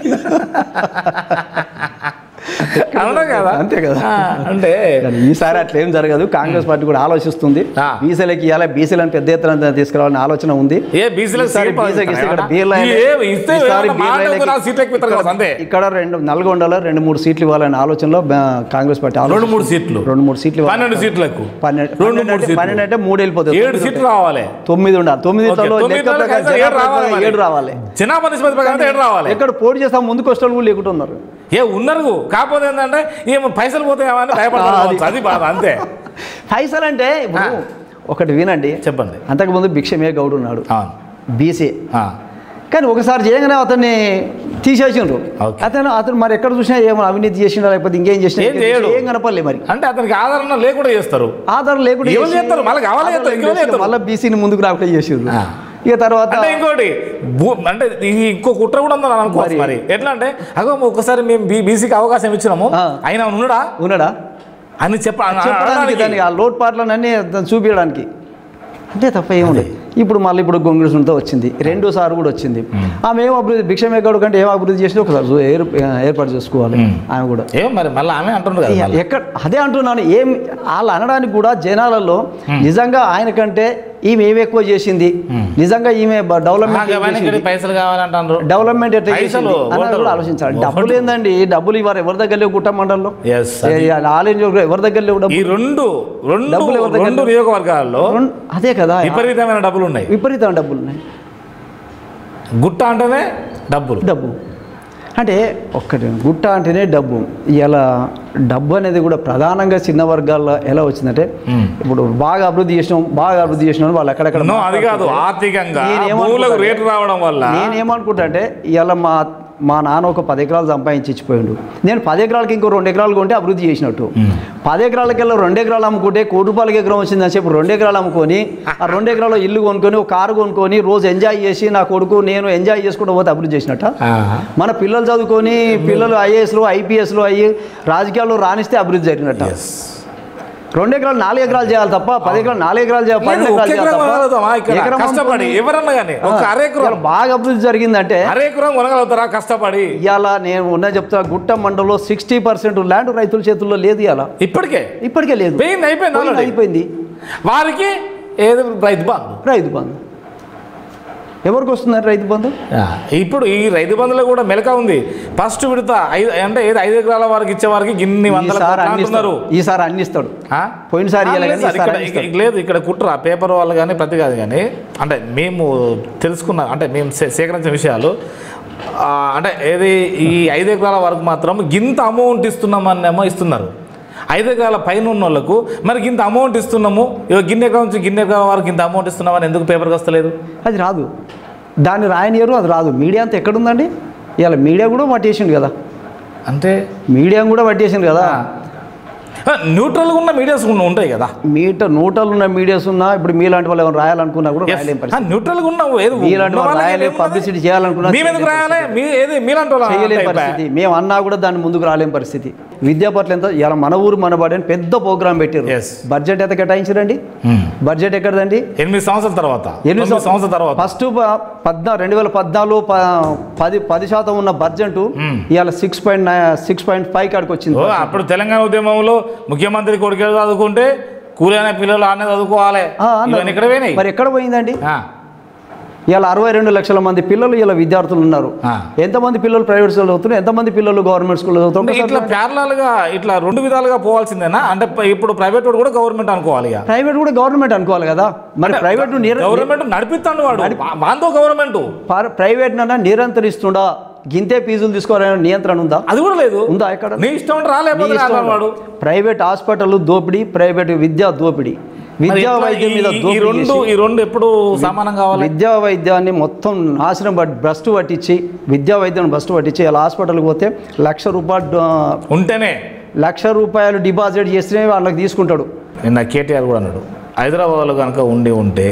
అవునా కదా అంతే కదా. ఆ, అంటే కానీ ఈసారి అట్లా ఏం జరగదు కాంగ్రెస్ పార్టీ కూడా ఆలోచిస్తుంది ఆ. బీసీలకి ఇవ్వాలి బీసీలను పెద్ద ఎత్తున తీసుకురావాలని ఆలోచన ఉంది ఏ బీసీలకు ఈసారి సీట్ బీసీలకు ఇస్తే ఇక్కడ ఇస్తారా? బీర్లా ఈ ఏ ఇస్తే ఈసారి ఏమన్నా మాట బీర్లా ఉంది, నా సీట్లకు ఇస్తారు కదా, అంతే ఇక్కడ రెండు నల్గొండలో రెండు మూడు సీట్లు ఇవ్వాలనే ఆలోచనలో బా- కాంగ్రెస్ పార్టీ ఆలోచన రెండు మూడు సీట్లు రెండు మూడు సీట్లు ఇవ్వాలి. పన్నెండు సీట్లకు పన్నెండు రెండు పన్నెండు మూడు అంటే- సీట్లు. పన్నెండు అంటే మూడు వెళ్ళిపోతుంది ఏడు సీట్లు రావాలి తొమ్మిది ఉండాలి తొమ్మిది ఓకే, తలో తొమ్మిది లెక్క వాళ్ళకి ప్రకారం అయితే ఏడు జనాభా రావాలి ప్రకారం మరి. ఏడు రావాలి జనాభా నిష్పత్తి ప్రకారం అయితే ఏడు రావాలి ఎక్కడ పోటీ చేస్తాం ముందుకు వచ్చిన వాళ్ళు లేకుండా ఉన్నారు ఏ ఉన్నారు కాకపోతే ఏంటంటే ఏమో పైసలు పోతాయేమని భయపడతారు అది. అది బాధ అంతే పైసలు అంటే ఇప్పుడు ఒకటి వినండి చెప్పండి అంతకుముందు భిక్షమే గౌడ్ ఉన్నాడు అవును బీసీ ఆ, కానీ ఒకసారి చేయగానే అతన్ని తీసేసిండ్రు ఓకే. అతను అతను మరి ఎక్కడ చూసినా ఏమో అవినీతి చేసిండా లేకపోతే ఇంకేం చేసినా ఏం చేయడు. ఏం కనపడలే మరి అంటే అతనికి ఆదరణ లేకుండా చేస్తారు ఆధార్ లేకుండా ఏమని చేసి- చేస్తారు? మళ్ళీ కావాలని ఆధార్ చేస్తారు, ఇంకేమని లేకుండా చేస్తారు? మళ్ళీ బీసీని ముందుకు రాకుండా చేసిండ్రు ఆ. ఇక తర్వాత అంటే ఇంకోటి భూ- అంటే ఇది ఇంకో కుట్ర కూడా ఉందని అనుకోవచ్చు మరి మరి. ఎట్లా అంటే అగో ఒకసారి మేము బీ బీసీకి అవకాశం ఇచ్చినాము ఆ. ఆయన ఉన్నాడా ఉన్నాడా అని చెప్ప చెప్పడానికి అనడానికి. దానికి ఆ లోట్ పాటలను అన్ని చూపించడానికి అంతే తప్ప ఏముంది ఇప్పుడు మళ్ళీ ఇప్పుడు గొంగుడుసుంతో వచ్చింది రెండోసారి కూడా వచ్చింది ఆమె ఏం అభివృద్ధి భిక్షమేగౌడ్ కంటే ఏం అభివృద్ధి చేసింది ఒకసారి చూ- ఏర్- ఏర్పాటు చేసుకోవాలి ఆమె కూడా ఏం మరి మళ్ళీ ఆమె అంటుండ్రు కదా మళ్ళీ. ఎక్కడ అదే అంటున్నాను ఏం వాళ్ళు అనడానికి కూడా జనాలలో నిజంగా ఆయన కంటే ఈమె ఏమి ఎక్కువ చేసింది నిజంగా ఈమె బ- డెవలప్మెంట్ ఏం అవన్నీ చేసింది? ఇక్కడ పైసలు కావాలంటారు డెవలప్మెంట్ ఎట్లా పైసలు చేసింది అన్నది ఓటరు. కూడా ఆలోచించాలి ఓటరు. డబ్బులు ఏందండి డబ్బులు ఇవ్వరు ఎవరి దగ్గర లేవు కుట్ట మండలంలో ఎస్ ఆలయం ఎవరి దగ్గర లేవు డబ్బులు ఈ రెండు రెండు డబ్బులు ఎవరి దగ్గర రెండు లేవు? నియోజకవర్గాల్లో రెండు- అదే కదా విపరీతమైన డబ్బులు ఉన్నాయి విపరీతమైన డబ్బులు ఉన్నాయి గుట్ట అంటేనే డబ్బులు డబ్బు అంటే ఒక్కటి గుట్ట అంటేనే డబ్బు ఇలా డబ్బు అనేది కూడా ప్రధానంగా చిన్న వర్గాల్లో ఎలా వచ్చిందంటే ఇప్పుడు బాగా అభివృద్ధి చేసినాం బాగా అభివృద్ధి చేసినాం వాళ్ళు ఎక్కడెక్కడ నో అది కాదు ఆర్థికంగా నేనేమనుకుంటా భూములకు అంటే- రేటు రావడం వల్ల నేనేమనుకుంటా అంటే ఇవాళ మా మా నాన్న ఒక పది ఎకరాలు సంపాదించి ఇచ్చిపోయిండు నేను పది ఎకరాలకి ఇంకో రెండు ఎకరాలు కొంటే అభివృద్ధి చేసినట్టు పది ఎకరాలకెళ్ళి రెండు ఎకరాలు అమ్ముకుంటే కోటి రూపాయలకి ఎకరం వచ్చిందని చెప్పి రెండు ఎకరాలు అమ్ముకొని ఆ రెండు ఎకరాలు ఇల్లు కొనుక్కొని ఒక కారు కొనుక్కొని రోజు ఎంజాయ్ చేసి నా కొడుకు నేను ఎంజాయ్ చేసుకుంటూ పోతే అభివృద్ధి చేసినట్ట ఆ, మన పిల్లలు చదువుకొని పిల్లలు ఐఏఎస్లు ఐపీఎస్లు అయ్యి రాజకీయాల్లో రాణిస్తే అభివృద్ధి జరిగినట్ట yes. రెండు ఎకరాలు నాలుగు ఎకరాలు చేయాలి తప్ప పది ఎకరాలు నాలుగు ఎకరాలు చేయాలి లేదు, పన్నెండు ఒక్క ఎకరాలు చేయాలి ఎకరం తప్ప కొనగలుగుతామా ఇక్కడ ఎకరం కష్టపడి అమ్ముకొని- ఎవరన్నా కానీ ఒక ఆ, అరెకరం ఇవాళ బాగా అభివృద్ధి జరిగిందంటే అరెకరం కొనగలుగుతారా కష్టపడి ఇవాళ నేను ఉన్న చెప్తా గుట్ట మండలంలో సిక్స్టీ పర్సెంట్ ల్యాండ్ రైతుల చేతుల్లో లేదు ఇవాళ ఇప్పటికే ఇప్పటికే లేదు పోయింది అయిపోయింది పోయింది, already. అయిపోయింది వారికి ఏదో రైతు బంధు రైతు బంధు ఎవరికి వస్తున్నారు రైతు బంధు ఆ, ఇప్పుడు ఈ రైతు బంధులో కూడా మెలక ఉంది ఫస్ట్ విడత ఐదు అంటే ఏది ఐదు ఎకరాల వారికి ఇచ్చే వారికి గిన్ని వందల ఈసారి కోట్లు అన్ని అంటున్నారు ఇస్తాడు ఈసారి అన్ని ఇస్తాడు ఆ? పోయినసారి ఆ, ఇయ్యలే లేదు కానీ సార్, ఈసారి ఇక్కడ అన్ని ఇక- ఇక లేదు ఇక్కడ కుట్ర పేపర్ వాళ్ళు కానీ ప్రతి కాదు కానీ అంటే మేము తెలుసుకున్న అంటే మేము సే- సేకరించిన విషయాలు ఆ, అంటే ఏది ఈ ఐదు ఎకరాల వరకు మాత్రం గింత అమౌంట్ ఇస్తున్నామనేమో ఇస్తున్నారు ఐదు ఎకరాల పైన ఉన్న వాళ్ళకు మరి గింత అమౌంట్ ఇస్తున్నాము ఇక గిన్నె ఎకరం నుంచి గిన్నె ఎకరాల వరకు ఇంత అమౌంట్ ఇస్తున్నామని ఎందుకు పేపర్కి వస్తలేదు అది రాదు దాన్ని రాయనియరు అది రాదు మీడియా అంతా ఎక్కడుందండి ఇవాళ మీడియా కూడా పట్టేసిండు కదా అంటే మీడియా కూడా పట్టేసిండు కదా న్యూట్రల్గా ఉన్న మీడియాస్ ఉంటాయి కదా మీటర్ నూటలు ఉన్న మీడియాస్ ఉన్నా ఇప్పుడు మీలాంటి వాళ్ళు ఎవరు రాయాలనుకున్నా కూడా రాయలేం పరిస్థితి న్యూట్రల్గా ఉన్నావు ఏది మీలాంటి ఉన్న వాళ్ళు వాళ్ళకి రాయలేం ఏమున్నది? పబ్లిసిటీ చేయాలనుకున్నా మేము ఎందుకు రాయాలి మీ ఏది మీలాంటి వాళ్ళ చేయలేని అంటే పరిస్థితి మేము అన్నా కూడా దాన్ని ముందుకు రాలేని పరిస్థితి విద్యా పట్ల ఎంత ఇలా మన ఊరు మన బడి అని పెద్ద ప్రోగ్రామ్ పెట్టారు Yes. బడ్జెట్ ఎంత కేటాయించారండి Hmm. బడ్జెట్ ఎక్కడదండి ఎనిమిది సంవత్సరాల తర్వాత ఎనిమిది ఎనిమిది సంవత్సరాల తర్వాత ఫస్ట్ పద్నా రెండు వేల పద్నాలుగు ప- పది పది శాతం ఉన్న బడ్జెట్ ఇవాళ six point six point five కాడికి వచ్చింది ఓ, అప్పుడు తెలంగాణ ఉద్యమంలో ముఖ్యమంత్రి కొడుకు చదువుకుంటే కూలైన పిల్లలు ఆనే చదువుకోవాలి ఆ, అన్నారు. ఇవన్నీ ఇక్కడ పోయినాయి మరి ఎక్కడ పోయిందండి ఆ, ఇవాళ అరవై రెండు లక్షల మంది పిల్లలు ఇలా విద్యార్థులు ఉన్నారు ఆ. ఎంతమంది పిల్లలు ప్రైవేట్ స్కూల్ చదువుతున్నారు ఎంతమంది పిల్లలు గవర్నమెంట్ స్కూల్ అంటే ఇట్లా చదువుతున్నారు ప్యారలల్ గా ఇట్లా రెండు విధాలుగా పోవాల్సిందేనా అంటే ప- ఇప్పుడు ప్రైవేట్ వాడు కూడా గవర్నమెంట్ అనుకోవాలి ఇక ప్రైవేట్ కూడా గవర్నమెంట్ అనుకోవాలి కదా మరి ప్రైవేట్ గవర్నమెంట్ నడిపిస్తాడు వాడు వాంతో గవర్నమెంట్ ప్రైవేట్ నన్నా నిరంతరిస్తుండా గింతే ఫీజులు తీసుకోవాలనే నియంత్రణ ఉందా అది కూడా లేదు ఉందా ఎక్కడ నీ ఇష్టం ఉంటే రాలేకపోతే నీ ఇష్టం రాలేడు వాడు ప్రైవేట్ హాస్పిటల్ దోపిడీ ప్రైవేట్ విద్యా దోపిడీ మరి విద్యా ఎట్లా వైద్యం మీద ఈ- ఈ దోపిడీ రెండు చేసి ఈ రెండు ఎప్పుడు సమానం కావాలి విద్యా వైద్యాన్ని మొత్తం నాశనం పట్టి భ్రష్టు పట్టించి విద్యా వైద్యాన్ని భ్రష్టు పట్టించి ఇలా హాస్పిటల్కి పోతే లక్ష రూపాయలు ఆ, ఉంటేనే లక్ష రూపాయలు డిపాజిట్ చేస్తే వాళ్ళకి తీసుకుంటాడు నిన్న కేటీఆర్ కూడా అన్నాడు హైదరాబాద్లో కనుక ఉండి ఉంటే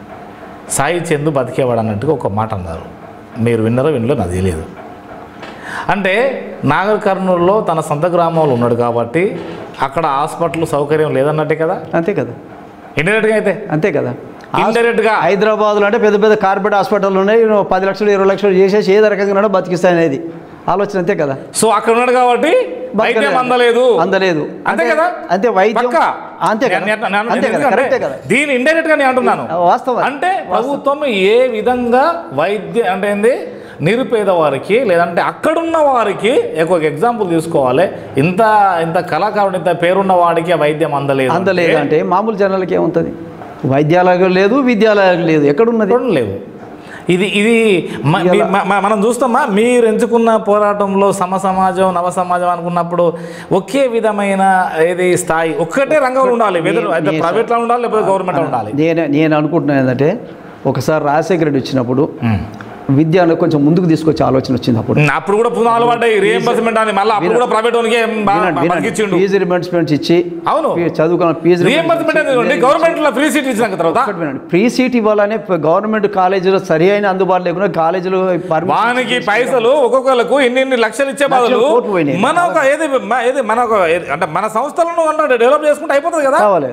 సాయి చందు బతికేవాడు అన్నట్టుగా ఒక మాట అన్నారు మీరు విన్నారో వినలో నాకు తెలియదు అంటే నాగర్ కర్నూలులో తన సొంత గ్రామంలో ఉన్నాడు కాబట్టి అక్కడ హాస్పిటల్ సౌకర్యం లేదన్నట్టే కదా అంతే కదా ఇండైరెక్ట్గా అయితే అంతే కదా ఇండైరెక్ట్గా హైదరాబాద్లో అంటే పెద్ద పెద్ద కార్పొరేట్ హాస్పిటల్ ఉన్నాయి నువ్వు పది లక్షలు ఇరవై లక్షలు చేసేసి ఏ రకంగా బతికిస్తాయి అనేది ఆలోచన అంతే కదా సో అక్కడ ఉన్నాడు కాబట్టి వైద్యం బతకలేదు. అందలేదు అందలేదు అంతే కదా అంతే వైద్యం పక్కా. అంతే కదా నేను- నేను- నేను- అంతే కదా ఎందుకంటే కరెక్టే కదా దీని ఇండైరెక్ట్ గా నేను అంటున్నాను వాస్తవం అంటే ప్రభుత్వం ఏ విధంగా వైద్య అంటే ఏంది నిరుపేద వారికి లేదంటే అక్కడున్న వారికి ఒక ఎగ్జాంపుల్ తీసుకోవాలి ఇంత ఇంత కళాకారుడు ఇంత పేరున్న వాడికి ఆ వైద్యం అందలేదు అందలేదు అంటే మామూలు జనాలకి ఏముంటుంది వైద్యాలయం లేదు విద్యాలయం లేదు ఎక్కడున్నది ఎక్కడ లేవు ఇది ఇది మ- మీ- మ- మ- మనం చూస్తామా మీరు ఎంచుకున్న పోరాటంలో సమ సమాజం నవ సమాజం అనుకున్నప్పుడు ఒకే విధమైన ఏది స్థాయి ఒక్కటే రంగంలో ఉండాలి వెదర్ అయితే ప్రైవేట్లో ఉండాలి లేకపోతే గవర్నమెంట్ ఉండాలి నేను నేను అనుకుంటున్నాను ఏంటంటే ఒకసారి రాజశేఖర రెడ్డి వచ్చినప్పుడు విద్యను కొంచెం ముందుకు తీసుకొచ్చే ఆలోచన వచ్చింది అప్పుడు అప్పుడు కూడా పునాలు పడ్డాయి రియంబర్స్మెంట్ అని మళ్ళీ అప్పుడు కూడా ప్రైవేట్ వానికి బతికిచ్చిండు ఫీజు రిమెంట్స్మెంట్ ఇచ్చి అవును ఫీ- చదువుకున్న ఫీజు రియంబర్స్మెంట్ అనేది గవర్నమెంట్ లో ఫ్రీ సీట్ ఇచ్చిన తర్వాత ఫ్రీ సీట్ ఇవ్వాలని గవర్నమెంట్ కాలేజీలో సరి అయిన అందుబాటులో లేకుండా కాలేజీలో permission వానికి పైసలు ఒక్కొక్కరికి ఇన్ని ఇన్ని లక్షలు ఇచ్చే బదులు లక్షలు కోట్లు పోయినాయి. మన ఒక ఏది మ- ఏది మన ఒక ఏది- అంటే మన సంస్థలను అంటే డెవలప్ చేసుకుంటే అయిపోతుంది కదా కావాలి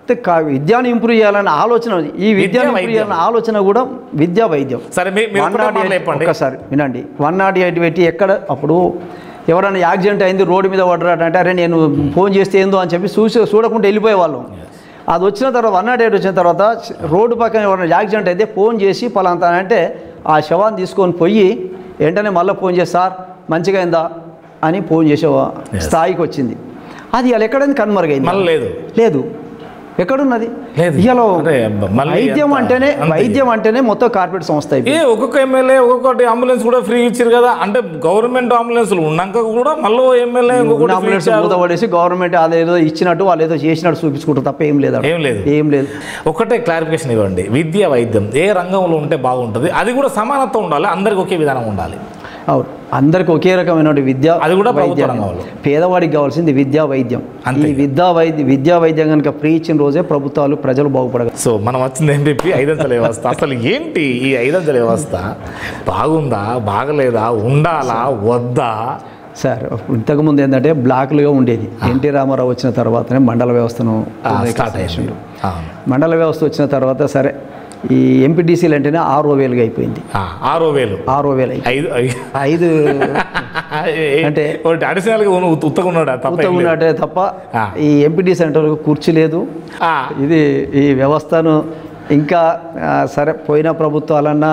అయితే కా- విద్యను ఇంప్రూవ్ చేయాలనే ఆలోచన ఈ విద్యను ఇంప్రూవ్ వైద్యం. చేయాలనే ఆలోచన కూడా విద్యా వైద్యం సరే మీ- మీరు వన్ ఒకటే నాట్ మాటలు ఎయిట్ చెప్పండి ఒక్కసారి వినండి వన్ నాట్ ఎయిట్ పెట్టి ఎక్కడ అప్పుడు ఎవరైనా యాక్సిడెంట్ అయింది రోడ్డు మీద పడ్డారంటే అరే నేను ఫోన్ చేస్తే ఏందో అని చెప్పి చూసి చూడకుండా వెళ్ళిపోయేవాళ్ళం అది వచ్చిన తర్వాత వన్ నాట్ ఎయిట్ వచ్చిన తర్వాత రోడ్డు పక్కన ఎవరైనా యాక్సిడెంట్ అయితే ఫోన్ చేసి పలాంతా అంటే ఆ శవాన్ని తీసుకొని పోయి వెంటనే మళ్ళీ ఫోన్ చేసి సార్ మంచిగా అయిందా అని ఫోన్ చేసే స్థాయికి వచ్చింది అది ఇలా ఎక్కడైంది కనుమరుగైంది మళ్ళీ లేదు లేదు ఎక్కడున్నది లేదు. ఇవాళ అరే, మళ్ళీ వైద్యం ఎంత- అంటేనే అంతే. వైద్యం అంటేనే మొత్తం కార్పొరేట్ సంస్థ ఏ అయిపోయింది. ఒక్కొక్క ఎమ్మెల్యే ఒక్కొక్కటి అంబులెన్స్ కూడా ఫ్రీ ఇచ్చారు కదా అంటే గవర్నమెంట్ అంబులెన్స్లు ఉన్నాక కూడా మళ్ళీ ఎమ్మెల్యే ఉన్న ఇంకొకటి free అంబులెన్స్ ఇచ్చారు. మూత పడేసి గవర్నమెంట్ అదేదో ఇచ్చినట్టు వాళ్ళు ఏదో చేసినట్టు చూపించుకుంటారు తప్ప ఏం లేదు అక్కడ. ఏం లేదు. ఏం లేదు ఒకటే క్లారిఫికేషన్ ఇవ్వండి విద్య వైద్యం ఏ రంగంలో ఉంటే బాగుంటుంది అది కూడా సమానత్వం ఉండాలి అందరికి ఒకే విధానం ఉండాలి అవును అందరికి ఒకే రకమైన విద్య అది కూడా ప్రభుత్వ వైద్యం. రంగంలో. పేదవాడికి కావాల్సింది విద్యా వైద్యం అంతే. ఈ విద్యా వైద్య విద్యా వైద్యం కనుక ఫ్రీ ఇచ్చిన రోజే ప్రభుత్వాలు ప్రజలు బాగుపడగలరు సో మనం వచ్చింది ఏంటి ఐదంచెల వ్యవస్థ అసలు ఏంటి ఈ ఐదంచెల వ్యవస్థ బాగుందా బాగలేదా ఉండాలా వద్దా సార్ ఇంతకుముందు ఏంటంటే బ్లాక్లుగా ఉండేది ఎన్టీ రామారావు వచ్చిన తర్వాతనే మండల వ్యవస్థను స్టార్ట్ అయ్యింది అవును. మండల వ్యవస్థ వచ్చిన తర్వాత సరే ఈ ఎంపీటీసీలు అంటేనే ఆరో వేలుగా అయిపోయింది ఆ, ఆరో వేలు ఆరో వేలు అయిపోయింది. ఐదు ఐ- ఐదు అంటే ఒకటి అడిషనల్గా ఉన్న ఉత్త- ఉత్తగా ఉన్నాడా తప్ప ఏం లేదు. ఉన్నట్టే తప్ప ఆ. ఈ ఎంపీటీ సెంటర్లకు కుర్చీ లేదు ఆ, ఇది ఈ వ్యవస్థను ఇంకా ఆ, సరే పోయిన ప్రభుత్వాలన్నా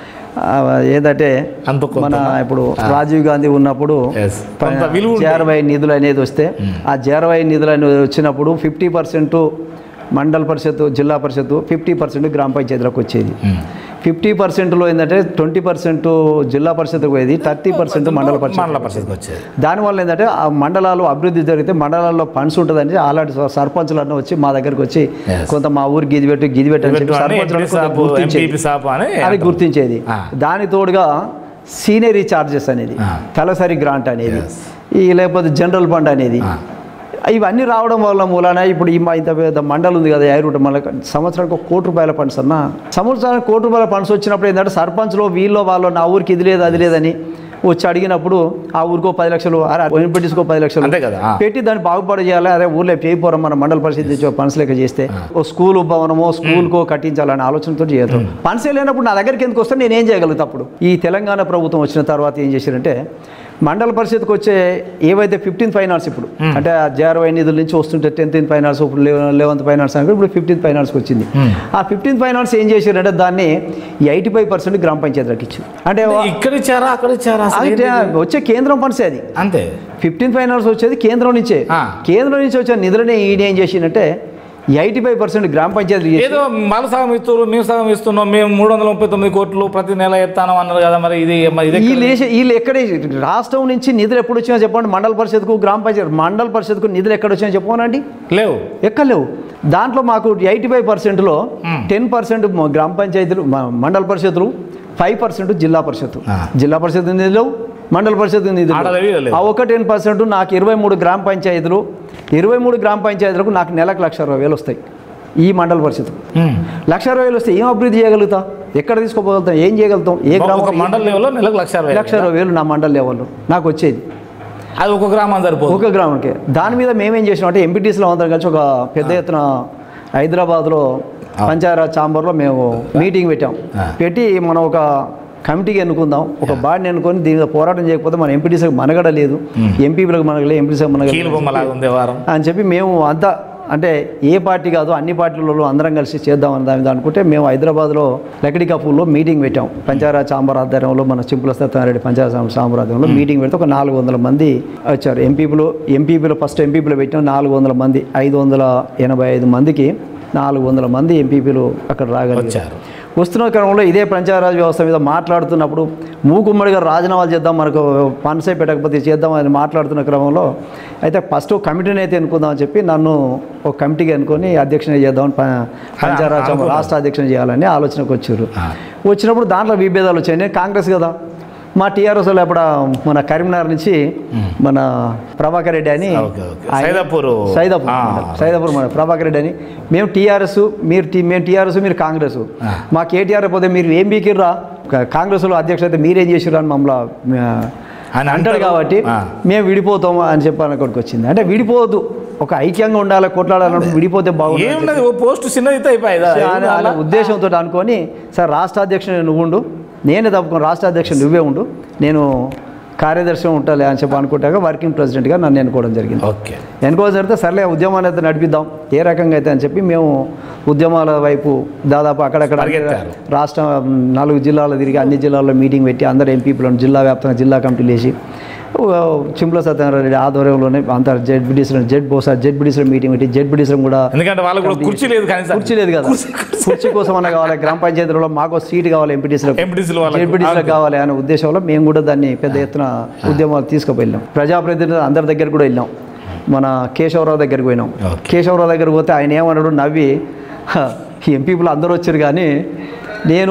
ఆ, ఏదంటే అంత కొంత మన ఇప్పుడు రాజీవ్ గాంధీ ఉన్నప్పుడు Yes. కొంత విలువ ఉంది. జేరవై నిధులు అనేది వస్తే ఆ జేరవై నిధులు అనేది వచ్చినప్పుడు ఫిఫ్టీ పర్సెంట్ మండల పరిషత్ జిల్లా పరిషత్ ఫిఫ్టీ పర్సెంట్ గ్రామ పంచాయతీలకు వచ్చేది ఉమ్. ఫిఫ్టీ పర్సెంట్లో ఏంటంటే ట్వంటీ పర్సెంట్ జిల్లా పరిషత్కు పోయేది థర్టీ పర్సెంట్ మండల పరిషత్ మండల పరిషత్కి వచ్చేది దానివల్ల ఏంటంటే ఆ మండలాలు అభివృద్ధి జరిగితే మండలాల్లో ఫండ్స్ ఉంటుందని అలాంటి సర్పంచులు అన్న వచ్చి మా దగ్గరికి వచ్చి Yes. కొంత మా ఊరికి గిది పెట్టు గిది పెట్టు అని చెప్పి పెట్టు అని సర్పంచులను ఎంపీ కొంత సాపు, గుర్తించేది. ఎంపీపీ సాపు అని అది గుర్తించేది ఆ. దాని తోడుగా సీనియరీ చార్జెస్ అనేది ఆ. తలసరి గ్రాంట్ అనేది Yes. ఈ లేకపోతే జనరల్ ఫండ్ అనేది ఆ. ఇవన్నీ రావడం వల్ల మూలాన ఇప్పుడు ఈ మా ఇంత పెద్ద మండలం ఉంది కదా యాయిరూట మన సంవత్సరానికి ఒక కోటి రూపాయల ఫండ్స్ అన్న సంవత్సరానికి కోటి రూపాయల ఫండ్స్ వచ్చినప్పుడు ఏంటంటే సర్పంచ్లో వీళ్ళు వాళ్ళు నా ఊరికి ఇది లేదు అది లేదని వచ్చి అడిగినప్పుడు ఆ ఊరికో పది లక్షలు అరే ఎంపీటీస్కో పది లక్షలు అంతే కదా ఆ. పెట్టి దాన్ని బాగుపడ చేయాలి అదే ఊర్లో చేయిపోరం మన మండల పరిస్థితి తెచ్చి ఫండ్స్ లెక్క చేస్తే ఓ స్కూల్ భవనమో స్కూల్కో కట్టించాలనే ఆలోచనతో చేయదు ఫండ్స్ లేనప్పుడు నా దగ్గరికి ఎందుకు వస్తే నేను ఏం చేయగలుగుతా అప్పుడు ఈ తెలంగాణ ప్రభుత్వం వచ్చిన తర్వాత ఏం చేశారంటే మండల పరిషత్కి వచ్చే ఏవైతే ఫిఫ్టీన్త్ ఫైనాన్స్ ఇప్పుడు అంటే జేఆర్వై నిధుల నుంచి వస్తుంటే టెన్త్ ఫైనాన్స్ ఇప్పుడు లెవెన్త్ ఫైనాన్స్ అని ఇప్పుడు ఫిఫ్టీన్త్ ఫైనాన్స్కి వచ్చింది ఆ ఫిఫ్టీన్త్ ఫైనాన్స్ ఏం చేశారంటే దాన్ని ఎయిటీ ఫైవ్ పర్సెంట్ గ్రామ పంచాయతీలకు ఇచ్చారు అంటే ఇక్కడ ఇచ్చారా అక్కడ ఇచ్చారా అసలు అది ఏంటి? వచ్చే కేంద్రం ఫండ్స్ అది అంతే ఫిఫ్టీన్ ఫైనాన్స్ వచ్చేది కేంద్రం నుంచే ఆ. కేంద్రం నుంచి వచ్చే నిధులని ఈయన ఏం చేసిందంటే ఎయిటీ ఫైవ్ పర్సెంట్ గ్రామ పంచాయతీ ఏదో మళ్ళ సగం ఇస్తారు మేము సగం ఇస్తున్నాం మేము మూడు వందల ముప్పై తొమ్మిది కోట్లు ప్రతి నెల ఎత్తాను అన్నారు కదా మరి ఇది మరి ఇది వీళ్ళు వేసే వీళ్ళు ఎక్కడ రాష్ట్రం నుంచి నిధులు ఎప్పుడు వచ్చినా చెప్పండి మండల పరిషత్కు గ్రామ పంచాయతీ మండల పరిషత్కు నిధులు ఎక్కడ వచ్చినా చెప్పమనండి లేవు ఎక్కలేవు దాంట్లో మాకు ఎయిటీ ఫైవ్ పర్సెంట్లో టెన్ పర్సెంట్ గ్రామ పంచాయతీలు మ- మండల పరిషత్తులు ఫైవ్ పర్సెంట్ జిల్లా పరిషత్ ఆ. జిల్లా పరిషత్ నిధులు మండల పరిషత్ నిధులు ఆడలేవు, ఈడలేవు. ఆ ఒక టెన్ పర్సెంట్ నాకు ఇరవై మూడు గ్రామ పంచాయతీలు ఇరవై మూడు గ్రామ పంచాయతీలకు నాకు నెలకు లక్ష అరవై వేలు వస్తాయి ఈ మండల పరిషత్ ఉమ్. లక్ష అరవై వేలు వస్తే ఏం అభివృద్ధి చేయగలుగుతా ఎక్కడ తీసుకోపోగలుగుతాం ఏం చేయగలుగుతాం ఏ ఒక గ్రామం మండల లెవెల్లో నెలకు లక్ష అరవై లక్ష అరవై వేలు నా మండల లెవెల్లో నాకు వచ్చేది అది ఒక గ్రామం సరిపోదు ఒక గ్రామంకి దాని మీద మేమేం చేసినాం అంటే ఎంపీటీసీలో అందరం కలిసి ఒక పెద్ద ఎత్తున హైదరాబాద్లో పంచాయరాజ్ ఛాంబర్లో మేము మీటింగ్ పెట్టాం ఆ. పెట్టి మనం ఒక కమిటీకి ఎన్నుకుందాం ఒక బాడీని ఎన్నుకొని దీని మీద పోరాటం చేయకపోతే మన ఎంపీటీసీకి మనగడ లేదు ఎంపీలకు మనగలేదు ఎంపీసీకి మనగడ కీలు బొమ్మలాగా ఉంది వారం అని చెప్పి మేము అంతా అంటే ఏ పార్టీ కాదు అన్ని పార్టీలలో అందరం కలిసి చేద్దామని దాని మీద అనుకుంటే మేము హైదరాబాద్లో లకడి కపూర్లో మీటింగ్ పెట్టాం పంచాయరాజ్ చాంబర్ ఆధ్వర్యంలో మన చింపుల సత్యనారాయణ పంచాయత్ చాంబర్ ఆధ్వర్యంలో మీటింగ్ పెడితే ఒక నాలుగు వందల మంది వచ్చారు ఎంపీపీలు ఎంపీపీలో ఫస్ట్ ఎంపీపీలో పెట్టాం నాలుగు వందల మంది ఐదు వందల ఎనభై ఐదు మందికి నాలుగు వందల మంది ఎంపీపీలు అక్కడ రాగలిగారు వచ్చారు వస్తున్న క్రమంలో ఇదే పంచాయరాజ్ వ్యవస్థ మీద మాట్లాడుతున్నప్పుడు మూకుమ్మడిగా రాజీనామాలు చేద్దాం మనకు పనిసే పెట్టకపోతే చేద్దాం అని మాట్లాడుతున్న క్రమంలో అయితే ఫస్ట్ కమిటీని అయితే ఎన్నుకుందామని చెప్పి నన్ను ఒక కమిటీకి ఎన్నుకొని అధ్యక్షన చేద్దామని ప- పంచాయరాజ్ అనుకున్నాం. రాష్ట్ర అధ్యక్షన చేయాలని ఆలోచనకు వచ్చారు ఆ. వచ్చినప్పుడు దాంట్లో విభేదాలు వచ్చాయి నేను కాంగ్రెస్ కదా మా టీఆర్ఎస్ వాళ్ళు అప్పుడు మన కరీంనగర్ నుంచి మన ప్రభాకర్ రెడ్డి అని ఓకే, ఓకే. ఆయన- సైదాపూర్. సైదాపూర్ ఆ. మండలం. సైదాపూర్ మన ప్రభాకర్ రెడ్డి అని మేము టీఆర్ఎస్ మీరు టీ మేము టీఆర్ఎస్ మీరు కాంగ్రెస్ ఆ. మా కేటీఆర్ పోతే మీరు ఏం బీకిర్రా కా- కాంగ్రెస్లో అధ్యక్షులు అయితే మీరేం చేసిర్రా అని మమ్మల్ని ఆయన అంటాడు అంటారు. కాబట్టి ఆ. మేము విడిపోతాము అని చెప్పి అక్కడికి వచ్చింది అంటే విడిపోవద్దు ఒక ఐక్యంగా ఉండాలి కొట్లాడాలన్నప్పుడు విడిపోతే బాగుంటుంది ఏమున్నది ఓ పోస్ట్ చిన్నది అయితే అయిపోయిందా ఆయన ఆయన ఉద్దేశంతో అనుకొని సార్ రాష్ట్ర అధ్యక్షుడు నువ్వు ఉండు నేనే తప్పుకొని రాష్ట్ర అధ్యక్షుడు నువ్వే ఉండు నేను కార్యదర్శి ఉంటాలే అని చెప్పి అనుకుంటాక వర్కింగ్ ప్రెసిడెంట్గా నన్ను ఎన్నుకోవడం జరిగింది ఓకే ఎన్నుకోవడం జరిగితే సర్లే ఉద్యమాన్ని అయితే నడిపిద్దాం ఏ రకంగా అయితే అని చెప్పి మేము ఉద్యమాల వైపు దాదాపు అక్కడక్కడ పరిగెత్తారు. రాష్ట్ర నాలుగు జిల్లాలు తిరిగి అన్ని జిల్లాల్లో మీటింగ్ పెట్టి అందరు ఎంపీలను జిల్లా వ్యాప్తంగా జిల్లా కమిటీలు వేసి చింపుల సత్యనారాయణ ఆధ్వర్యంలోనే అంత జెడ్బిడిసిన జెడ్ బోసా జెడ్బిడిసిన మీటింగ్ పెట్టి జెడ్బిడిసిన కూడా ఎందుకంటే వాళ్ళకు కూడా కుర్చీ లేదు కనీసం కుర్చీ లేదు కదా కుర్చీ కోసం అన్న కావాలి గ్రామ పంచాయతీలో మాకు సీట్ కావాలి ఎంపీటీసీలో ఎంపీటీసీల వాళ్ళకు. జెడ్పీటీసీలో కావాలి అనే ఉద్దేశంలో మేము కూడా దాన్ని పెద్ద ఎత్తున ఉద్యమాలు తీసుకుపోయినాం ప్రజాప్రతినిధులు అందరి దగ్గర కూడా వెళ్ళాం మన కేశవరావు దగ్గరికి పోయినాం Okay. కేశవరావు దగ్గరికి పోతే ఆయన ఏమన్నాడు నవ్వి "హ, ఈ ఎంపీలు అందరూ వచ్చారు కానీ నేను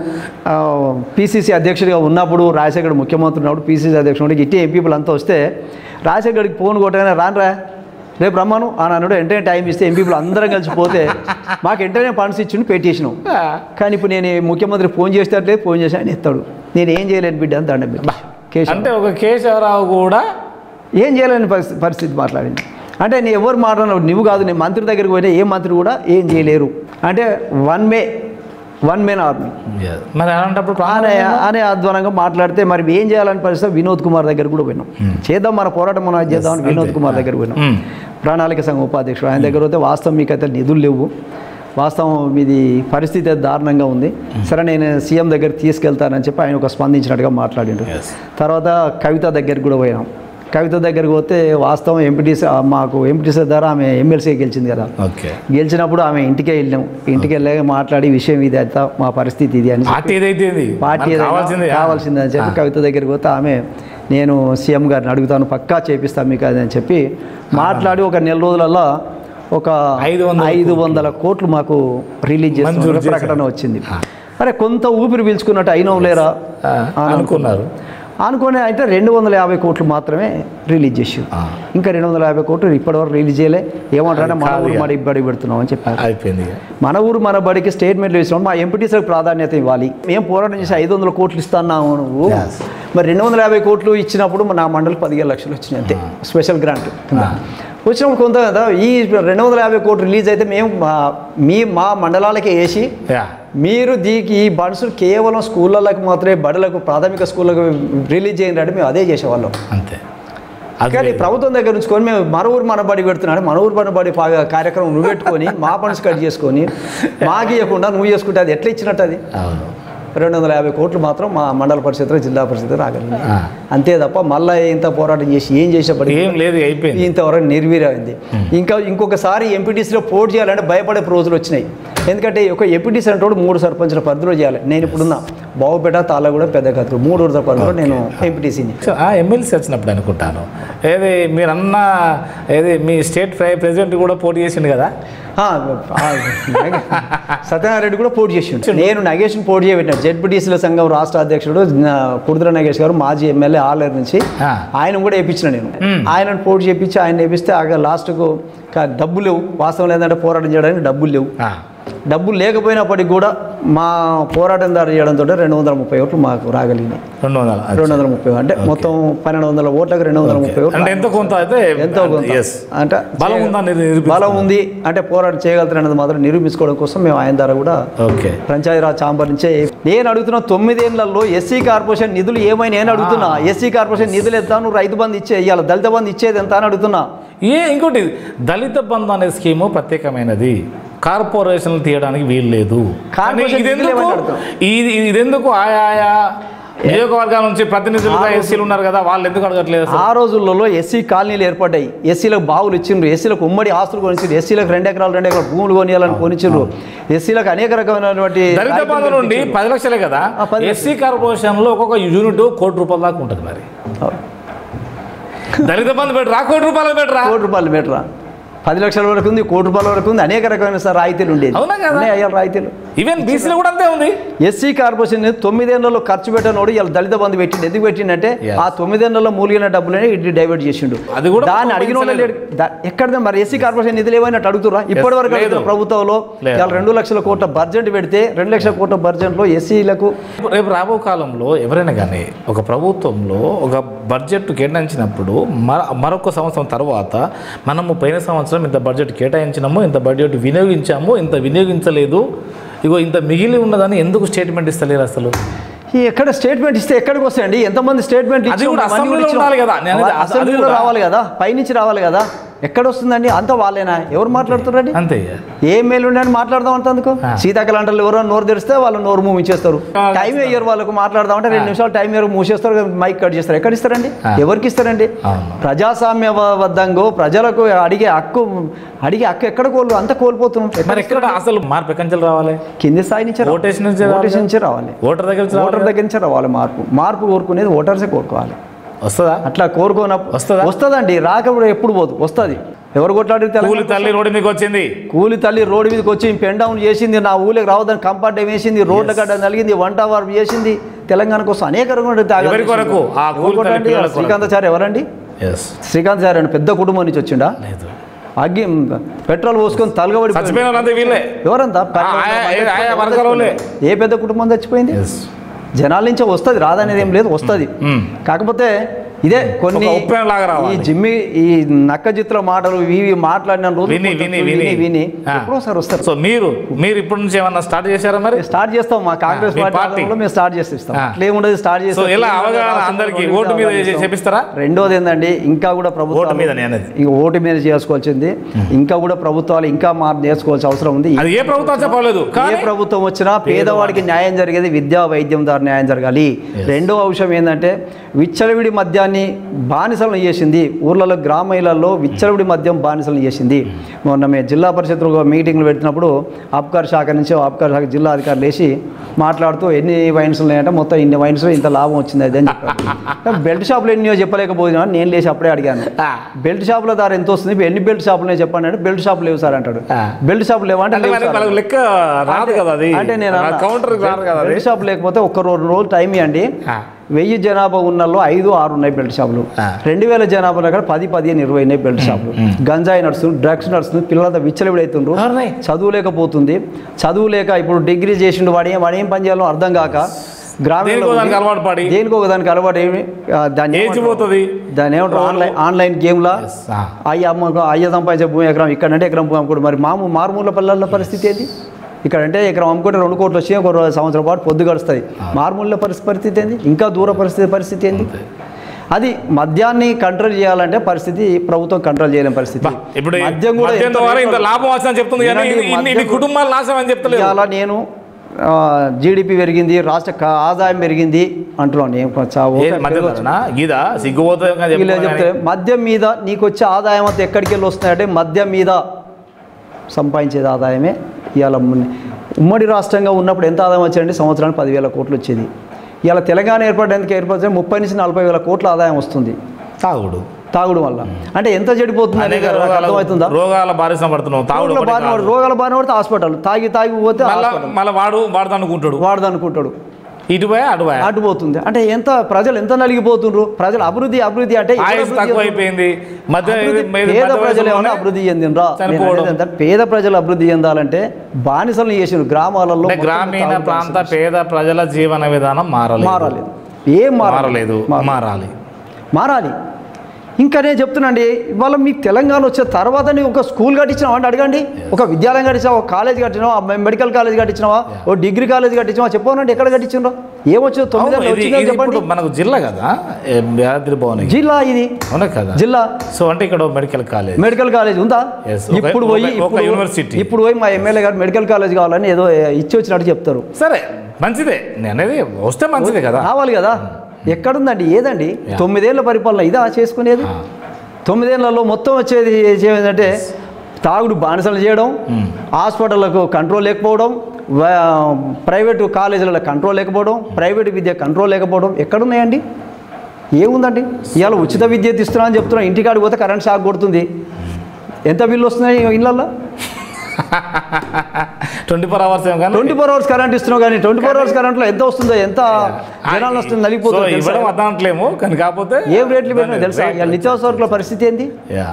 పీసీసీ అధ్యక్షుడిగా ఉన్నప్పుడు రాజశేఖర్ ముఖ్యమంత్రి ఉన్నప్పుడు పీసీసీ అధ్యక్షుడు ఇట్టే ఎంపీలు అంతా వస్తే రాజశేఖర్కి ఫోన్ కొట్టగానే రానురా రేపు రమ్మను అని అన్నాడు వెంటనే టైం ఇస్తే ఎంపీలు అందరం కలిసి పోతే మాకు వెంటనే ఫండ్స్ ఇచ్చిండు పెట్టేసినాం కానీ ఇప్పుడు నేను ఈ ముఖ్యమంత్రి ఫోన్ చేసేటట్లేదు ఫోన్ చేసి ఆయన ఎత్తాడు నేను ఏం చేయలేను బిడ్డ అని దండం పెట్టి కేశవ్ అంటే ఒక కేశవరావు కూడా ఏం చేయలేని పరిస్థితి పరిస్థితి మాట్లాడింది అంటే నీ ఎవరు మాట్లాడినావు నువ్వు కాదు నేను మంత్రి దగ్గరికి పోయినా ఏ మంత్రి కూడా ఏం చేయలేరు అంటే వన్ మే వన్ మేన్ ఆర్మీ మరి అలాంటప్పుడు అనే అనే ఆధ్వర్యంగా మాట్లాడితే మరి ఏం చేయాలని పరిస్థితి వినోద్ కుమార్ దగ్గర కూడా పోయినాం చేద్దాం మన పోరాటం మనం చేద్దాం అని వినోద్ కుమార్ దగ్గర పోయినాం మ్మ్. ప్రణాళిక సంఘం ఉపాధ్యక్షుడు ఆయన దగ్గర పోతే వాస్తవం మీకు అయితే నిధులు లేవు వాస్తవం మీది పరిస్థితి అయితే దారుణంగా ఉంది సరే నేను సీఎం దగ్గర తీసుకెళ్తానని చెప్పి ఆయన ఒక స్పందించినట్టుగా మాట్లాడిండు Yes. తర్వాత కవిత దగ్గరికి కూడా పోయినాం కవిత దగ్గరికి పోతే వాస్తవం ఎంపీటీసీ మాకు ఎంపీటీసీ ద్వారా ఆమె ఎమ్మెల్సీ గెలిచింది కదా ఓకే గెలిచినప్పుడు ఆమె ఇంటికే వెళ్ళాం ఇంటికి వెళ్ళాక మాట్లాడి విషయం ఇది అంతా మా పరిస్థితి ఇది అని పార్టీ ఏదైతే ఇది, పార్టీ మనకు ఏదైనా కావాల్సింది కావాల్సింది అని చెప్పి కవిత దగ్గరికి పోతే ఆమె నేను సీఎం గారిని అడుగుతాను పక్కా చేపిస్తాను మీకు అది అని చెప్పి మాట్లాడి ఒక నెల రోజులలో ఒక ఐదు వందల ఐదు వందల కోట్లు మాకు రిలీజ్ మంజూరు చేసిన చేశారు. ప్రకటన వచ్చింది అరే కొంత ఊపిరి పీల్చుకున్నట్టు అయినవు లేరా ఆ, అని అనుకున్నారు అనుకుని అయితే రెండు వందల యాభై కోట్లు మాత్రమే రిలీజ్ చేసారు ఆ. ఇంకా రెండు వందల యాభై కోట్లు ఇప్పటివరకు రిలీజ్ చేయలే ఏమంటారంటే మన కాదు ఊరు ఇక. మరి బడి పెడుతున్నాం అని చెప్పారు అయిపోయింది ఇక. మన ఊరు మన బడికి స్టేట్మెంట్లు ఇస్తాం మా ఎంపీటీసీలకు ప్రాధాన్యత ఇవ్వాలి మేము పోరాటం చేసి ఐదు వందల కోట్లు ఇస్తున్నాము నువ్వు Yes. మరి రెండు వందల యాభై కోట్లు ఇచ్చినప్పుడు నా మండలి పదిహేను లక్షలు వచ్చినాయి అంతే స్పెషల్ గ్రాంట్ కింద. వచ్చినప్పుడు కొంత కదా ఈ రెండు వందల యాభై కోట్లు రిలీజ్ అయితే మేము మా- మీ మా మండలాలకే వేసి యా మీరు దీనికి ఈ బడ్స్ కేవలం స్కూళ్ళకి మాత్రమే బడులకు ప్రాథమిక స్కూళ్ళకు రిలీజ్ చేయండి అంటే మేము అదే చేసేవాళ్ళం అంతే అది కానీ ప్రభుత్వం దగ్గర ఉంచుకొని మేము మన ఊరు మన బడి పెడుతున్నాడు మన ఊరు మన బడి పా- కార్యక్రమం నువ్వు పెట్టుకొని మా పనులు కట్ చేసుకొని మాకు ఇవ్వకుండా నువ్వు చేసుకుంటే అది ఎట్లా ఇచ్చినట్టు అది అవును రెండు వందల యాభై కోట్లు మాత్రం మా మండల పరిషత్లో జిల్లా పరిషత్ రాగలిగింది ఆ. అంతే తప్ప మళ్ళీ ఇంత పోరాటం చేసి ఏం చేసేప్పటి ఏం లేదు అయిపోయింది ఇంతవరకు నిర్వీర్యమైంది ఇంకా ఇంకొకసారి ఎంపీటీసీలో పోటీ చేయాలంటే భయపడే రోజులు వచ్చినాయి ఎందుకంటే ఒక ఎంపీటీసీ అంటే మూడు సర్పంచుల పరిధిలో చేయాలి నేను ఇప్పుడున్న బావుపేట తాళ్ళగూడ పెద్ద కథలు మూడు ఊర్ల పరిధిలో నేను ఎంపీటీసీని సో ఆ ఎమ్మెల్సీ వచ్చినప్పుడు అనుకుంటాను ఏది మీరన్న ఏది మీ స్టేట్ ప్రె- ప్రెసిడెంట్ కూడా పోటీ చేసిండు కదా ఆ, ఆ, నగ- సత్యనారాయణ రెడ్డి కూడా పోటీ చేసి నేను నగేష్ని పోటీ చేయబెట్టిన జెడ్పీటీసీల సంఘం రాష్ట్ర అధ్యక్షుడు నా కుడుదల నగేష్ గారు మాజీ ఎమ్మెల్యే ఆలేరు నుంచి ఆ. ఆయన కూడా వేయించిన నేను మ్మ్. ఆయనను పోటీ చేయించి ఆయన వేపిస్తే ఆగ లాస్ట్కు కా- డబ్బు లేవు వాస్తవం లేదంటే పోరాటం చేయడానికి డబ్బులు లేవు ఆ, డబ్బులు లేకపోయినప్పటికీ కూడా మా పోరాటం దారి చేయడంతో రెండు వందల ముప్పై ఓట్లు మాకు రాగలిగినాయి రెండు వందల రెండు వందల ముప్పై అంటే మొత్తం పన్నెండు వందల ఓట్లకు రెండు వందల ముప్పై ఓట్లు అంటే ఎంతో కొంత అయితే ఎంతో కొంత yes. అంటే బలం ఉందా అనేది నిరూపించుకోవాలి. బలం ఉంది అంటే పోరాటం చేయగలుగుతారనేది మాత్రం నిరూపించుకోవడం కోసం మేము ఆయన ద్వారా కూడా ఓకే పంచాయతీరాజ్ ఛాంబర్ నుంచే నేను అడుగుతున్న తొమ్మిదేళ్లలో ఎస్సీ కార్పొరేషన్ నిధులు ఏమైనా నేను అడుగుతున్నా ఎస్సీ కార్పొరేషన్ నిధులు ఎంత నువ్వు రైతు బంధు ఇచ్చే ఇవ్వాలి దళిత బంధు ఇచ్చేది ఎంత అని అడుగుతున్నా ఏ ఇంకోటి దళిత బంధు అనే స్కీము ప్రత్యేకమైనది కార్పొరేషన్లు తీయడానికి వీలు లేదు కానీ కార్పొరేషన్ ఇదెందుకు నిధులు ఏమని అడుగుతాం? ఇది ఇదెందుకు ఆయా ఆయా నియోజకవర్గాల నుంచి ప్రతినిధులుగా ఎస్సీలు ఉన్నారు కదా వాళ్ళు ఎందుకు అడగట్లేదు అసలు? ఆ రోజులలో ఎస్సీ కాలనీలు ఏర్పడ్డాయి ఎస్సీలకు బావులు ఇచ్చిండ్రు ఎస్సీలకు ఉమ్మడి ఆస్తులు కొనిచ్చిండ్రు ఎస్సీలకు రెండు ఎకరాలు రెండు ఎకరాలు భూములు కొనియాలని కొనిచ్చిండ్రు ఎస్సీలకు అనేక రకమైనటువంటి దళిత బంధు రాయితీలు నుండి కల్పించిండ్రు. పది లక్షలే కదా ఆ, పది ఎస్సీ కార్పొరేషన్లో ఒక్కొక్క యూనిట్ కోటి రూపాయల దాకా ఉంటుంది మరి అవును. దళిత బంధు పెట్టరా కోటి రూపాయలు పెట్టరా కోటి రూపాయలు మీటరా పది లక్షల వరకు ఉంది కోటి రూపాయల వరకు ఉంది అనేక రకమైన సార్ రాయితీలు ఉండేది అవునా కదా? ఉన్నాయి అయ్యాలి రాయితీలు ఈవెన్ బీసీలో కూడా అంతే ఉంది ఎస్సీ కార్పొరేషన్ తొమ్మిదేళ్లలో ఖర్చు పెట్టినోడు ఇలా దళిత బంధు పెట్టిండు ఎందుకు పెట్టిండంటే Yes. ఆ తొమ్మిదేళ్లలో మూలిగిన డబ్బులని ఇటు డైవర్ట్ చేసిండు అది కూడా దాన్ని అడిగిన వాళ్ళు లేడు. దా- ఎక్కడ మరి ఎస్సీ కార్పొరేషన్ నిధులు ఏమైనట్టు అడుగుతురా ఇప్పటి వరకు లేదు. అడుగుతున్నారు ప్రభుత్వంలో లేదు. ఇవాళ రెండు లక్షల కోట్ల బడ్జెట్ పెడితే రెండు లక్షల కోట్ల బడ్జెట్లో ఎస్సీలకు రేపు రాబో కాలంలో ఎవరైనా కానీ ఒక ప్రభుత్వంలో ఒక బడ్జెట్ కేటాయించినప్పుడు మర మరొక సంవత్సరం తర్వాత మనము పోయిన సంవత్సరం ఇంత బడ్జెట్ కేటాయించినాము ఇంత బడ్జెట్ వినియోగించాము ఇంత వినియోగించలేదు ఇగో ఇంత మిగిలి ఉన్నదని ఎందుకు స్టేట్మెంట్ ఇస్తలేరు అసలు ఈ ఎక్కడ స్టేట్మెంట్ ఇస్తే ఎక్కడికి వస్తాయండి ఎంతమంది స్టేట్మెంట్ అది కూడా అసెంబ్లీలో ఉండాలి కదా. నేను అనేది- అది అసెంబ్లీలో కూడా- రావాలి కదా పైనుంచి రావాలి కదా ఎక్కడ వస్తుందండి అంత వాళ్ళేనా ఎవరు మాట్లాడుతున్నారండి అంతే ఏ మేలు అని మాట్లాడదాం అంటే అందుకు ఆ. సీతాకలంటలు ఎవరో నోరు తెరిస్తే వాళ్ళు నోరు మూమించేస్తారు ఆ, టైం అయ్యారు వాళ్ళకు మాట్లాడదాం అంటే రెండు నిమిషాలు టైం అయ్యారు మూసేస్తారు మైక్ కట్ చేస్తారు ఎక్కడ ఇస్తారండి ఆ. ఎవరికి ఇస్తారండి అవును. ప్రజాస్వామ్యబద్ధంగా ప్రజలకు అడిగే హక్కు అడిగే హక్కు ఎక్కడ కోల్పు అంత కోల్పోతున్నాం ఎక్కడ మరి ఎక్కడ అసలు మార్పు ఎక్కడి నుంచి రావాలి కింది స్థాయి నుంచి రావాలి. ఓటేషన్ నుంచి రావాలి. ఓటేషన్ నుంచి రావాలి ఓటర్ దగ్గర నుంచి ఓటర్ రావాలి దగ్గర నుంచి రావాలి మార్పు మార్పు కోరుకునేది ఓటర్సే కోరుకోవాలి వస్తుందా అట్లా కోరుకోనప్పుడు వస్తుందా? వస్తుందండి రాకపోతే ఎప్పుడు పోదు వస్తుంది ఎవరు కొట్లాడి కూలి తల్లి రోడ్డు మీకు వచ్చింది కూలి తల్లి రోడ్డు మీదకి వచ్చి పెన్ డౌన్ చేసింది నా ఊళ్ళకి రావద్దని కంపార్ట్ వేసింది రోడ్ల గడ్డ నలిగింది వంట వారు చేసింది తెలంగాణ కోసం అనేక రకమైన త్యాగాలు ఎవరి కొరకు? చేసింది. ఆ ఎవరు కూలి తల్లి కొట్లాడి? పిల్లల కొరకు. శ్రీకాంతాచారి ఎవరండి ఎస్ శ్రీకాంతాచారి అని పెద్ద కుటుంబం నుంచి వచ్చిండా లేదు అగ్గి పెట్రోల్ పోసుకొని తలగబడి చచ్చిపోయిన వాళ్ళంతా వీళ్ళే ఎవరంతా ఆయా- ఆయా- ఆయా వర్గాల వాళ్ళే. ఏ పెద్ద కుటుంబం చచ్చిపోయింది ఎస్ జనాల నుంచే వస్తుంది రాదనేది ఏం లేదు వస్తుంది మ్మ్. కాకపోతే ఇదే కొన్ని ఒక ఉప్పెన లాగా రావాలి. ఈ జిమ్మి ఈ నక్క చిత్ర మాటలు ఇవి మాట్లాడిన రోజు విని విని విని విని విని ఆ. ఎప్పుడో సార్ వస్తారు సో మీరు మీరు ఇప్పటి నుంచి ఏమన్నా స్టార్ట్ చేశారా మరి స్టార్ట్ చేస్తాం మా కాంగ్రెస్ మీ పార్టీ పార్టీ. ఆధ్వర్యంలో మేము స్టార్ట్ చేసి ఇస్తాం ఆ. అట్లా ఏముండదు స్టార్ట్ సో చేస్తాం ఎలా తెలంగాణ అవగాహన రాష్ట్రంలో అందరికి రెండు ఓటు మీద చేస్తాం. చేపిస్తారా రెండోది ఏంటండి ఇంకా కూడా ప్రభుత్వం ఓటు మీద నేను అనేది. ఇంకా ఓటు మీద చేసుకోవాల్సింది ఇంకా కూడా ప్రభుత్వాలు ఇంకా మార్పు నేర్చుకోవాల్సిన అవసరం ఉంది అది ఏ ప్రభుత్వం చెప్పలేదు ఏ కానీ ప్రభుత్వం వచ్చినా పేదవాడికి న్యాయం జరిగేది విద్యా వైద్యం ద్వారా న్యాయం జరగాలి రెండో అంశం ఏంటంటే విచ్చలవిడి మద్యాన్ని బానిసలను చేసింది ఊర్లలో గ్రామీణాల్లో విచ్చలవిడి మద్యం బానిసలను చేసింది మొన్న మేము జిల్లా పరిషత్ మీటింగ్లు పెట్టినప్పుడు ఆబ్కార్ శాఖ నుంచి ఆబ్కార్ శాఖ జిల్లా అధికారులు వేసి మాట్లాడుతూ ఎన్ని వైన్స్ ఉన్నాయంటే మొత్తం ఇన్ని వైన్స్ ఇంత లాభం వచ్చింది అది అని చెప్పారు బెల్ట్ షాపులు ఎన్నో చెప్పలేకపోయినా నేను లేచి అప్పుడే అడిగాను ఆ. బెల్ట్ షాపుల ధర ఎంత వస్తుంది ఇప్పుడు ఎన్ని బెల్ట్ షాపులు నేను చెప్పండి అంటే బెల్ట్ షాపులు లేవు సార్ అంటాడు ఆ. బెల్ట్ షాపులు లేవంటే అంటే లేవు మరి సార్ మనకు లెక్క రాదు కదా అది అంటే నేను అన్నా, కౌంటర్ రాదు కదా అది బెల్ట్ షాప్ లేకపోతే ఒక్క రోజు రోజు టైం ఇవ్వండి ఆ. వెయ్యి జనాభా ఉన్నల్లో ఐదు ఆరు ఉన్నాయి బెల్ట్ షాపులు ఆ. రెండు వేల జనాభా దగ్గర పది పదిహేను ఇరవై ఉన్నాయి బెల్ట్ షాపులు గంజాయి నడుస్తుంది డ్రగ్స్ నడుస్తుంది పిల్లలంతా విచ్చలవిడవుతుండ్రు ఎవరినాయి? చదువు లేకపోతుంది చదువు లేక ఇప్పుడు డిగ్రీ చేసిండు వాడు ఏం వాడు ఏం పని చేయాలో అర్థం కాక గ్రామీణ దేనికో దానికి అలవాటు పడి. దేనికో ఒక దానికి అలవాటు ఏమి ఆ, దాన్ని ఏజ్ ఏమంటారు? పోతుంది దాన్ని ఏమంటారు ఆన్లైన్ ఆన్లైన్ గేమ్లా Yes. ఆ. అయ్య అమ్మ అయ్య సంపాదించే భూమి ఎకరం ఇక్కడ అంటే ఎకరం భూమి అమ్ముకోడు మరి మాము మారుమూల పల్లెల పరిస్థితి ఏంటి ఇక్కడ అంటే ఎకరం అమ్ముకుంటే రెండు కోట్లు వచ్చి ఒక రో- సంవత్సరం పాటు పొద్దు గడుస్తుంది మారుమూల పరిస్థితి పరిస్థితి ఏంది ఇంకా దూర పరిస్థితి పరిస్థితి ఏంది అది మద్యాన్ని కంట్రోల్ చేయాలంటే పరిస్థితి ప్రభుత్వం కంట్రోల్ చేయలేని పరిస్థితి బా, ఇప్పుడు ఈ మద్యం కూడా మద్యం ఎంత ద్వారా ఇంత రేట్లు- లాభం వచ్చిందని చెప్తుంది కానీ వినండి, ఇన్ని- ఇన్ని మద్యం- కుటుంబాలు నాశనం అని చెప్తలేదు ఇవాళ నేను జీడిపి పెరిగింది రాష్ట్ర క- ఆదాయం పెరిగింది అంటున్నాను నేను కొంచెం ఓకే, ఏది మధ్య పెరగచ్చు. ధరనా? గీదా సిగ్గుపోతుంది ఇంకా వీళ్ళు చెప్తున్నా చెప్తే కానీ. మద్యం మీద నీకు వచ్చే ఆదాయం అంతా ఎక్కడికి వెళ్ళి వస్తున్నాయంటే మద్యం మీద సంపాదించేది ఆదాయమే ఇవాళ ఉమ్మడి- ఉమ్మడి రాష్ట్రంగా ఉన్నప్పుడు ఎంత ఆదాయం వచ్చాయంటే సంవత్సరానికి పదివేల కోట్లు వచ్చేది ఇవాళ తెలంగాణ ఏర్పడడానికి ఏర్పడితే ముప్పై నుంచి నలభై వేల కోట్ల ఆదాయం వస్తుంది తాగుడు తాగుడు వల్ల అంటే ఎంత చెడిపోతుంది అనేక అనేది నాకు రోగాల అర్థమవుతుందా రోగాల బారిన పడుతున్నావు తాగుడు రోగాల ఒకటే బారిన కాదు. పడి- రోగాల బారిన పడితే హాస్పిటల్ తాగి తాగి పోతే మళ్ళా హాస్పిటల్ మళ్ళీ వాడు వాడుతా అనుకుంటాడు వాడదు అనుకుంటాడు ఇటు పోయా అటు పోయా అటు పోతుంది అంటే ఎంత ప్రజలు ఎంత నలిగిపోతుండ్రు ప్రజలు అభివృద్ధి అభివృద్ధి అంటే ఎవరు ఆయుష్ అభివృద్ధి తక్కువ చెందుతున్నారు? అయిపోయింది మధ్య అభివృద్ధి ఇది- ఇది పేద మధ్య ప్రజలు ఏమైనా వయసులోనే అభివృద్ధి చెందినరా చనిపోవడం. పేద ప్రజలు అభివృద్ధి చెందాలంటే బానిసలు చేసిన గ్రామాలలో అంటే మొత్తం గ్రామీణ తాగుడు ప్రాంత పేద ప్రజల జీవన విధానం మారలేదు మారాలేదు ఏం మారలేదు మారాలి మారాలి మారాలి ఇంకా నేను చెప్తున్నాండి ఇవాళ మీకు తెలంగాణ వచ్చే తర్వాత నీవు ఒక స్కూల్ కట్టించినావా అని అడగండి ఒక విద్యాలయం కట్టించావా ఒక కాలేజ్ కట్టినావా మె- మెడికల్ కాలేజ్ కట్టించినావా ఓ డిగ్రీ కాలేజ్ కట్టించినావా చెప్పనండి ఎక్కడ కట్టించినరా ఏమొచ్చిందో తొమ్మిది అవును, ఏళ్ళు ఇది- వచ్చిందో ఇది చెప్పండి ఇప్పుడు మనకు జిల్లా కదా ఏ, యాదాద్రి భువనగిరి జిల్లా ఇది అవునా కదా జిల్లా సో అంటే ఇక్కడ మెడికల్ కాలేజ్ మెడికల్ కాలేజ్ ఉందా Yes, ఒక- ఇప్పుడు పోయి ఒక- ఒక ఇప్పుడు- university. ఇప్పుడు పోయి మా ఎమ్మెల్యే గారు మెడికల్ కాలేజ్ కావాలని ఏదో ఇచ్చి వచ్చినట్టు చెప్తారు సరే మంచిదే నేను అనేది వస్తే మంచిదే కదా కావాలి కదా ఎక్కడుందండి ఏదండి తొమ్మిదేళ్ల పరిపాలన ఇదా చేసుకునేది ఆ. తొమ్మిదేళ్లలో మొత్తం వచ్చేది ఏంటంటే తాగుడు బానిసలు చేయడం హాస్పిటళ్లకు కంట్రోల్ లేకపోవడం వా- ప్రైవేటు కాలేజీలలో కంట్రోల్ లేకపోవడం ప్రైవేటు విద్య కంట్రోల్ లేకపోవడం ఎక్కడున్నాయండి ఏముందండి ఇవాళ ఉచిత విద్య ఇస్తున్నా అని చెప్తున్నా ఇంటికాడికి పోతే కరెంట్ షాక్ కొడుతుంది ఎంత బిల్లు వస్తున్నాయి ఇళ్ళల్లో ట్వంటీ ఫోర్ అవర్స్ ఏమో కానీ ట్వంటీ ఫోర్ అవర్స్ కరెంట్ ఇస్తున్నావు కానీ ట్వంటీ ఫోర్ అవర్స్ కరెంట్లో ఎంత వస్తుందో ఎంత జనాలు వస్తుంది సో నలిగిపోతుందో తెలుసా? ఇవ్వడం అర్థమట్లేము కానీ కాకపోతే ఏం రేట్లు పెరిగినా తెలుసా ఇవాళ నిత్యావసరకుల పరిస్థితి ఏంది యా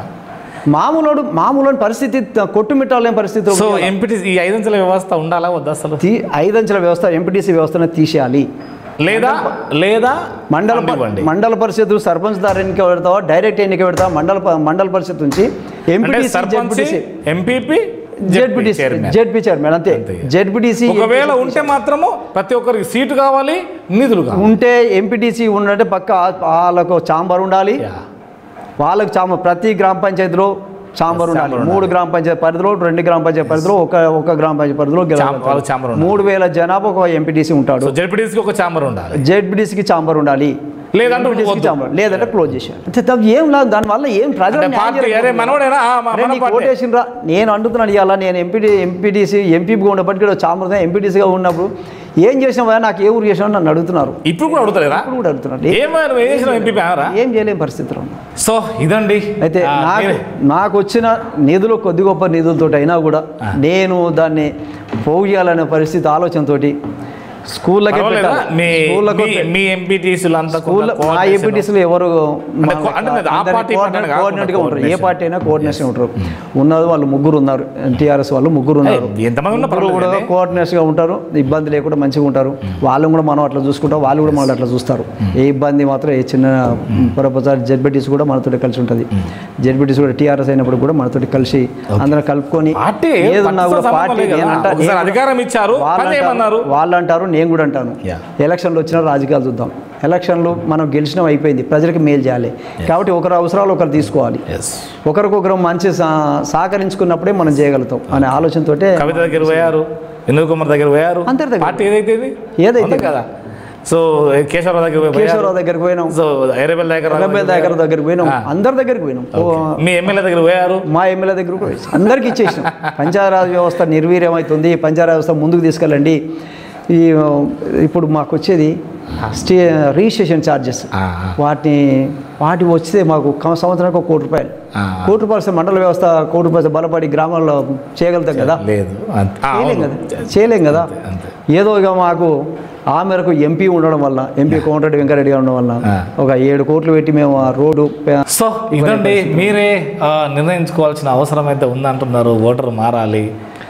మామూలు మామూలు పరిస్థితి కొట్టుమిట్టాలేని పరిస్థితి సో ఎంపీటీ ఈ ఐదంచెల వ్యవస్థ ఉండాలా వద్దా అసలు తీ ఐదంచెల వ్యవస్థ ఎంపీటీసీ వ్యవస్థను తీసేయాలి లేదా లేదా మండల ప- ఇవ్వండి మండల పరిషత్ సర్పంచ్ దారి ఎన్నిక పెడతావా డైరెక్ట్ ఎన్నిక పెడతావా మండల ప- మండల పరిషత్ నుంచి అంటే MPTC sarpanch ZPTC MPP ZPTC chairman ZP chairman అంతే అంతే. జెడ్పీటీసీ ఒకవేళ ఉంటే మాత్రము ప్రతి ఒక్కరికి సీటు కావాలి నిధులు కావాలి ఉంటే ఎంపీటీసీ ఉన్నట్టే పక్క ఆ- వాళ్ళకు చాంబర్ ఉండాలి యా. వాళ్ళకు చాంబర్ ప్రతి గ్రామ పంచాయతీలో చాంబర్ ఉండాలి చాంబర్ మూడు గ్రామ పంచాయతీ పరిధిలో రెండు గ్రామ పంచాయతీ పరిధిలో ఒక ఒక గ్రామ పంచాయతీ పరిధిలో చాంబర్- వాళ్ళకి చాంబర్ ఉండాలి. మూడు వేల జనాభా ఒక ఎంపీటీసీ ఉంటాడు సో జడ్పీటీసీకి ఒక చాంబర్ ఉండాలి జెడ్పీటీసీకి చాంబర్ ఉండాలి లేదంటే ఎంపీటీసీకి వద్దు. చాంబర్ లేదంటే క్లోజ్ చేశారు అంతే తప్ప ఏం లేదు దానివల్ల ఏం ప్రజలు అంటే న్యాయం పార్టీ అరే జరగకపోతుంది. మనోడేనా ఆ, మ- అరే మన నీకు పార్టీ ఓటేసిండ్రా నేను అంటున్నాను ఇవాళ నేను ఎంపీటీ ఎంపీటీసీ ఎంపీగా ఉన్నప్పటికీ చాంబర్ ఎంపీటీసీగా ఉన్నప్పుడు ఏం చేసినావా నాకు ఏ ఊరు చేసినావు నన్ను అడుగుతున్నారు ఇప్పుడు కూడా అడుగుతలేరా ఇప్పుడు కూడా అడుగుతున్నారు ఏమైనా నువ్వు ఏం చేసినావు ఎంపీ రా ఏం చేయలేని పరిస్థితులు సో ఇదండి అయితే ఆ, నాకు మీరే- నాకు వచ్చిన నిధులు కొద్ది గొప్ప నిధులతో అయినా కూడా నేను దాన్ని పోగు చేయాలనే పరిస్థితి ఆలోచనతోటి స్కూళ్ళకే పర్వాలేదా? పెట్టాలి. మీ స్కూళ్ళకు మీ- మీ ఎంపీటీసీలు అంతా స్కూల్ మా ఎంపీటీసీలు ఎవరు అంటే కో- అంటే మీరు ఆ పార్టీ పక్కన కాకుండా కోఆర్డినేట్గా ఉంటారు ఏ coordination. పార్టీ అయినా కోఆర్డినేషన్ ఉంటారు ఉన్నది వాళ్ళు ముగ్గురు ఉన్నారు టీఆర్ఎస్ వాళ్ళు ముగ్గురు ఉన్నారు ఏయ్, ఎంతమంది ఉన్నా ముగ్గురు కూడా పర్వాలేదండి. కోఆర్డినేషన్గా ఉంటారు ఇబ్బంది లేకుండా మంచిగా ఉంటారు వాళ్ళని కూడా మనం అట్లా చూసుకుంటాం వాళ్ళు కూడా మనల్ని అట్లా చూస్తారు ఏ ఇబ్బంది మాత్రం ఏ చిన్న పొరపాటు జెడ్బిటీస్ కూడా మనతో కలిసి ఉంటుంది జెడ్బిటీస్ కూడా టీఆర్ఎస్ అయినప్పుడు కూడా మనతో కలిసి అందరం కలుపుకొని పార్టీ ఏదున్నా కూడా పట్టుతో పార్టీ సంబంధం లేదు కదా. నేనంటా- ఒకసారి నేను- అధికారం ఇచ్చారు, వాళ్ళు పని అంటారు- ఏమన్నారు? వాళ్ళు అంటారు నేను కూడా అంటాను Yeah. ఎలక్షన్లు వచ్చినా రాజకీయాలు చూద్దాం ఎలక్షన్లు మనం గెలిచినాం అయిపోయింది ప్రజలకు మేలు చేయాలి కాబట్టి ఒకరి అవసరాలు ఒకరు తీసుకోవాలి ఎస్ ఒకరికొకరు మంచి సా- సహకరించుకున్నప్పుడే మనం చేయగలుగుతాం అనే ఆలోచనతోటే కవిత దగ్గర పోయారు వినోద్ కుమార్ దగ్గర పోయారు అందరి దగ్గర. పార్టీ ఏదైతే ఇది ఏదైతే అంతే కదా సో కేశవరావు దగ్గర పోయారు కేశవరావు దగ్గరికి పోయినాం సో ఎర్రబెల్ దగ్గర రబ్బే దగ్గర దగ్గరికి పోయినాం అందరి దగ్గరికి పోయినాం ఓ, మీ ఎమ్మెల్యే దగ్గర పోయారు మా ఎమ్మెల్యే దగ్గర కూడా పోయి- అందరికి ఇచ్చేసినాం పంచాయరాజ్ వ్యవస్థ నిర్వీర్యమవుతుంది పంచాయరాజ్ వ్యవస్థ ముందుకు తీసుకెళ్ళండి ఈ ఆ, ఇప్పుడు మాకు వచ్చేది స్టే రిజిస్ట్రేషన్ ఛార్జెస్ ఆ, వాటిని వాటి వస్తే మాకు క- సంవత్సరానికి ఒక కోటి రూపాయలు ఆ. కోటి రూపాయలు వస్తే మండల వ్యవస్థ కోటి రూపాయలు బలపడి గ్రామాల్లో చేయగలుగుతాం కదా లేదు అంతే. ఆ, చేయలేం అవును. కదా చేయలేం కదా అంతే. ఏదో ఇక మాకు ఆ మేరకు ఎంపీ ఉండడం వల్ల ఎంపీ కోమటిరెడ్డి వెంకరెడ్డి గారు ఉండడం వల్ల ఆ. ఒక ఏడు కోట్లు పెట్టి మేము ఆ రోడ్డు పే- సో ఇదండి మీరే ఆ, నిర్ణయించుకోవాల్సిన అవసరం అయితే ఉందంటున్నారు ఓటర్ మారాలి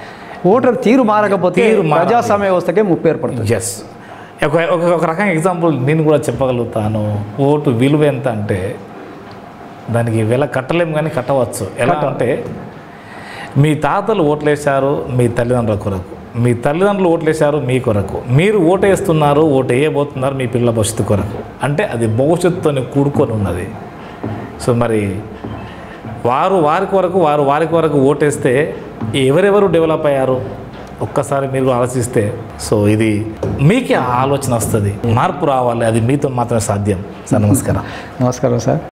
ఓటర్ తీరు మారకపోతే తీరు మారాలి. ప్రజాస్వామ్య వ్యవస్థకే ముప్పు ఏర్పడుతుంది ఎస్ ఒక ఒక ఒక రకంగా ఎగ్జాంపుల్ నేను కూడా చెప్పగలుగుతాను ఓటు విలువ ఎంత అంటే దానికి వెల కట్టలేము కానీ కట్టవచ్చు ఎలా అంటే మీ తాతలు ఓట్లేశారు మీ తల్లిదండ్రుల కొరకు మీ తల్లిదండ్రులు ఓట్లేశారు మీ కొరకు మీరు ఓటేస్తున్నారు ఓటు వేయబోతున్నారు మీ పిల్లల భవిష్యత్తు కొరకు అంటే అది భవిష్యత్తుతో కూడుకొని ఉన్నది సో మరి వారు వారి కొరకు వారు వారి కొరకు ఓటేస్తే ఎవరెవరు డెవలప్ అయ్యారు ఒక్కసారి మీరు ఆలోచిస్తే సో ఇది మీకే ఆ ఆలోచన వస్తుంది మార్పు రావాలి అది మీతో మాత్రమే సాధ్యం సార్ నమస్కారం నమస్కారం సార్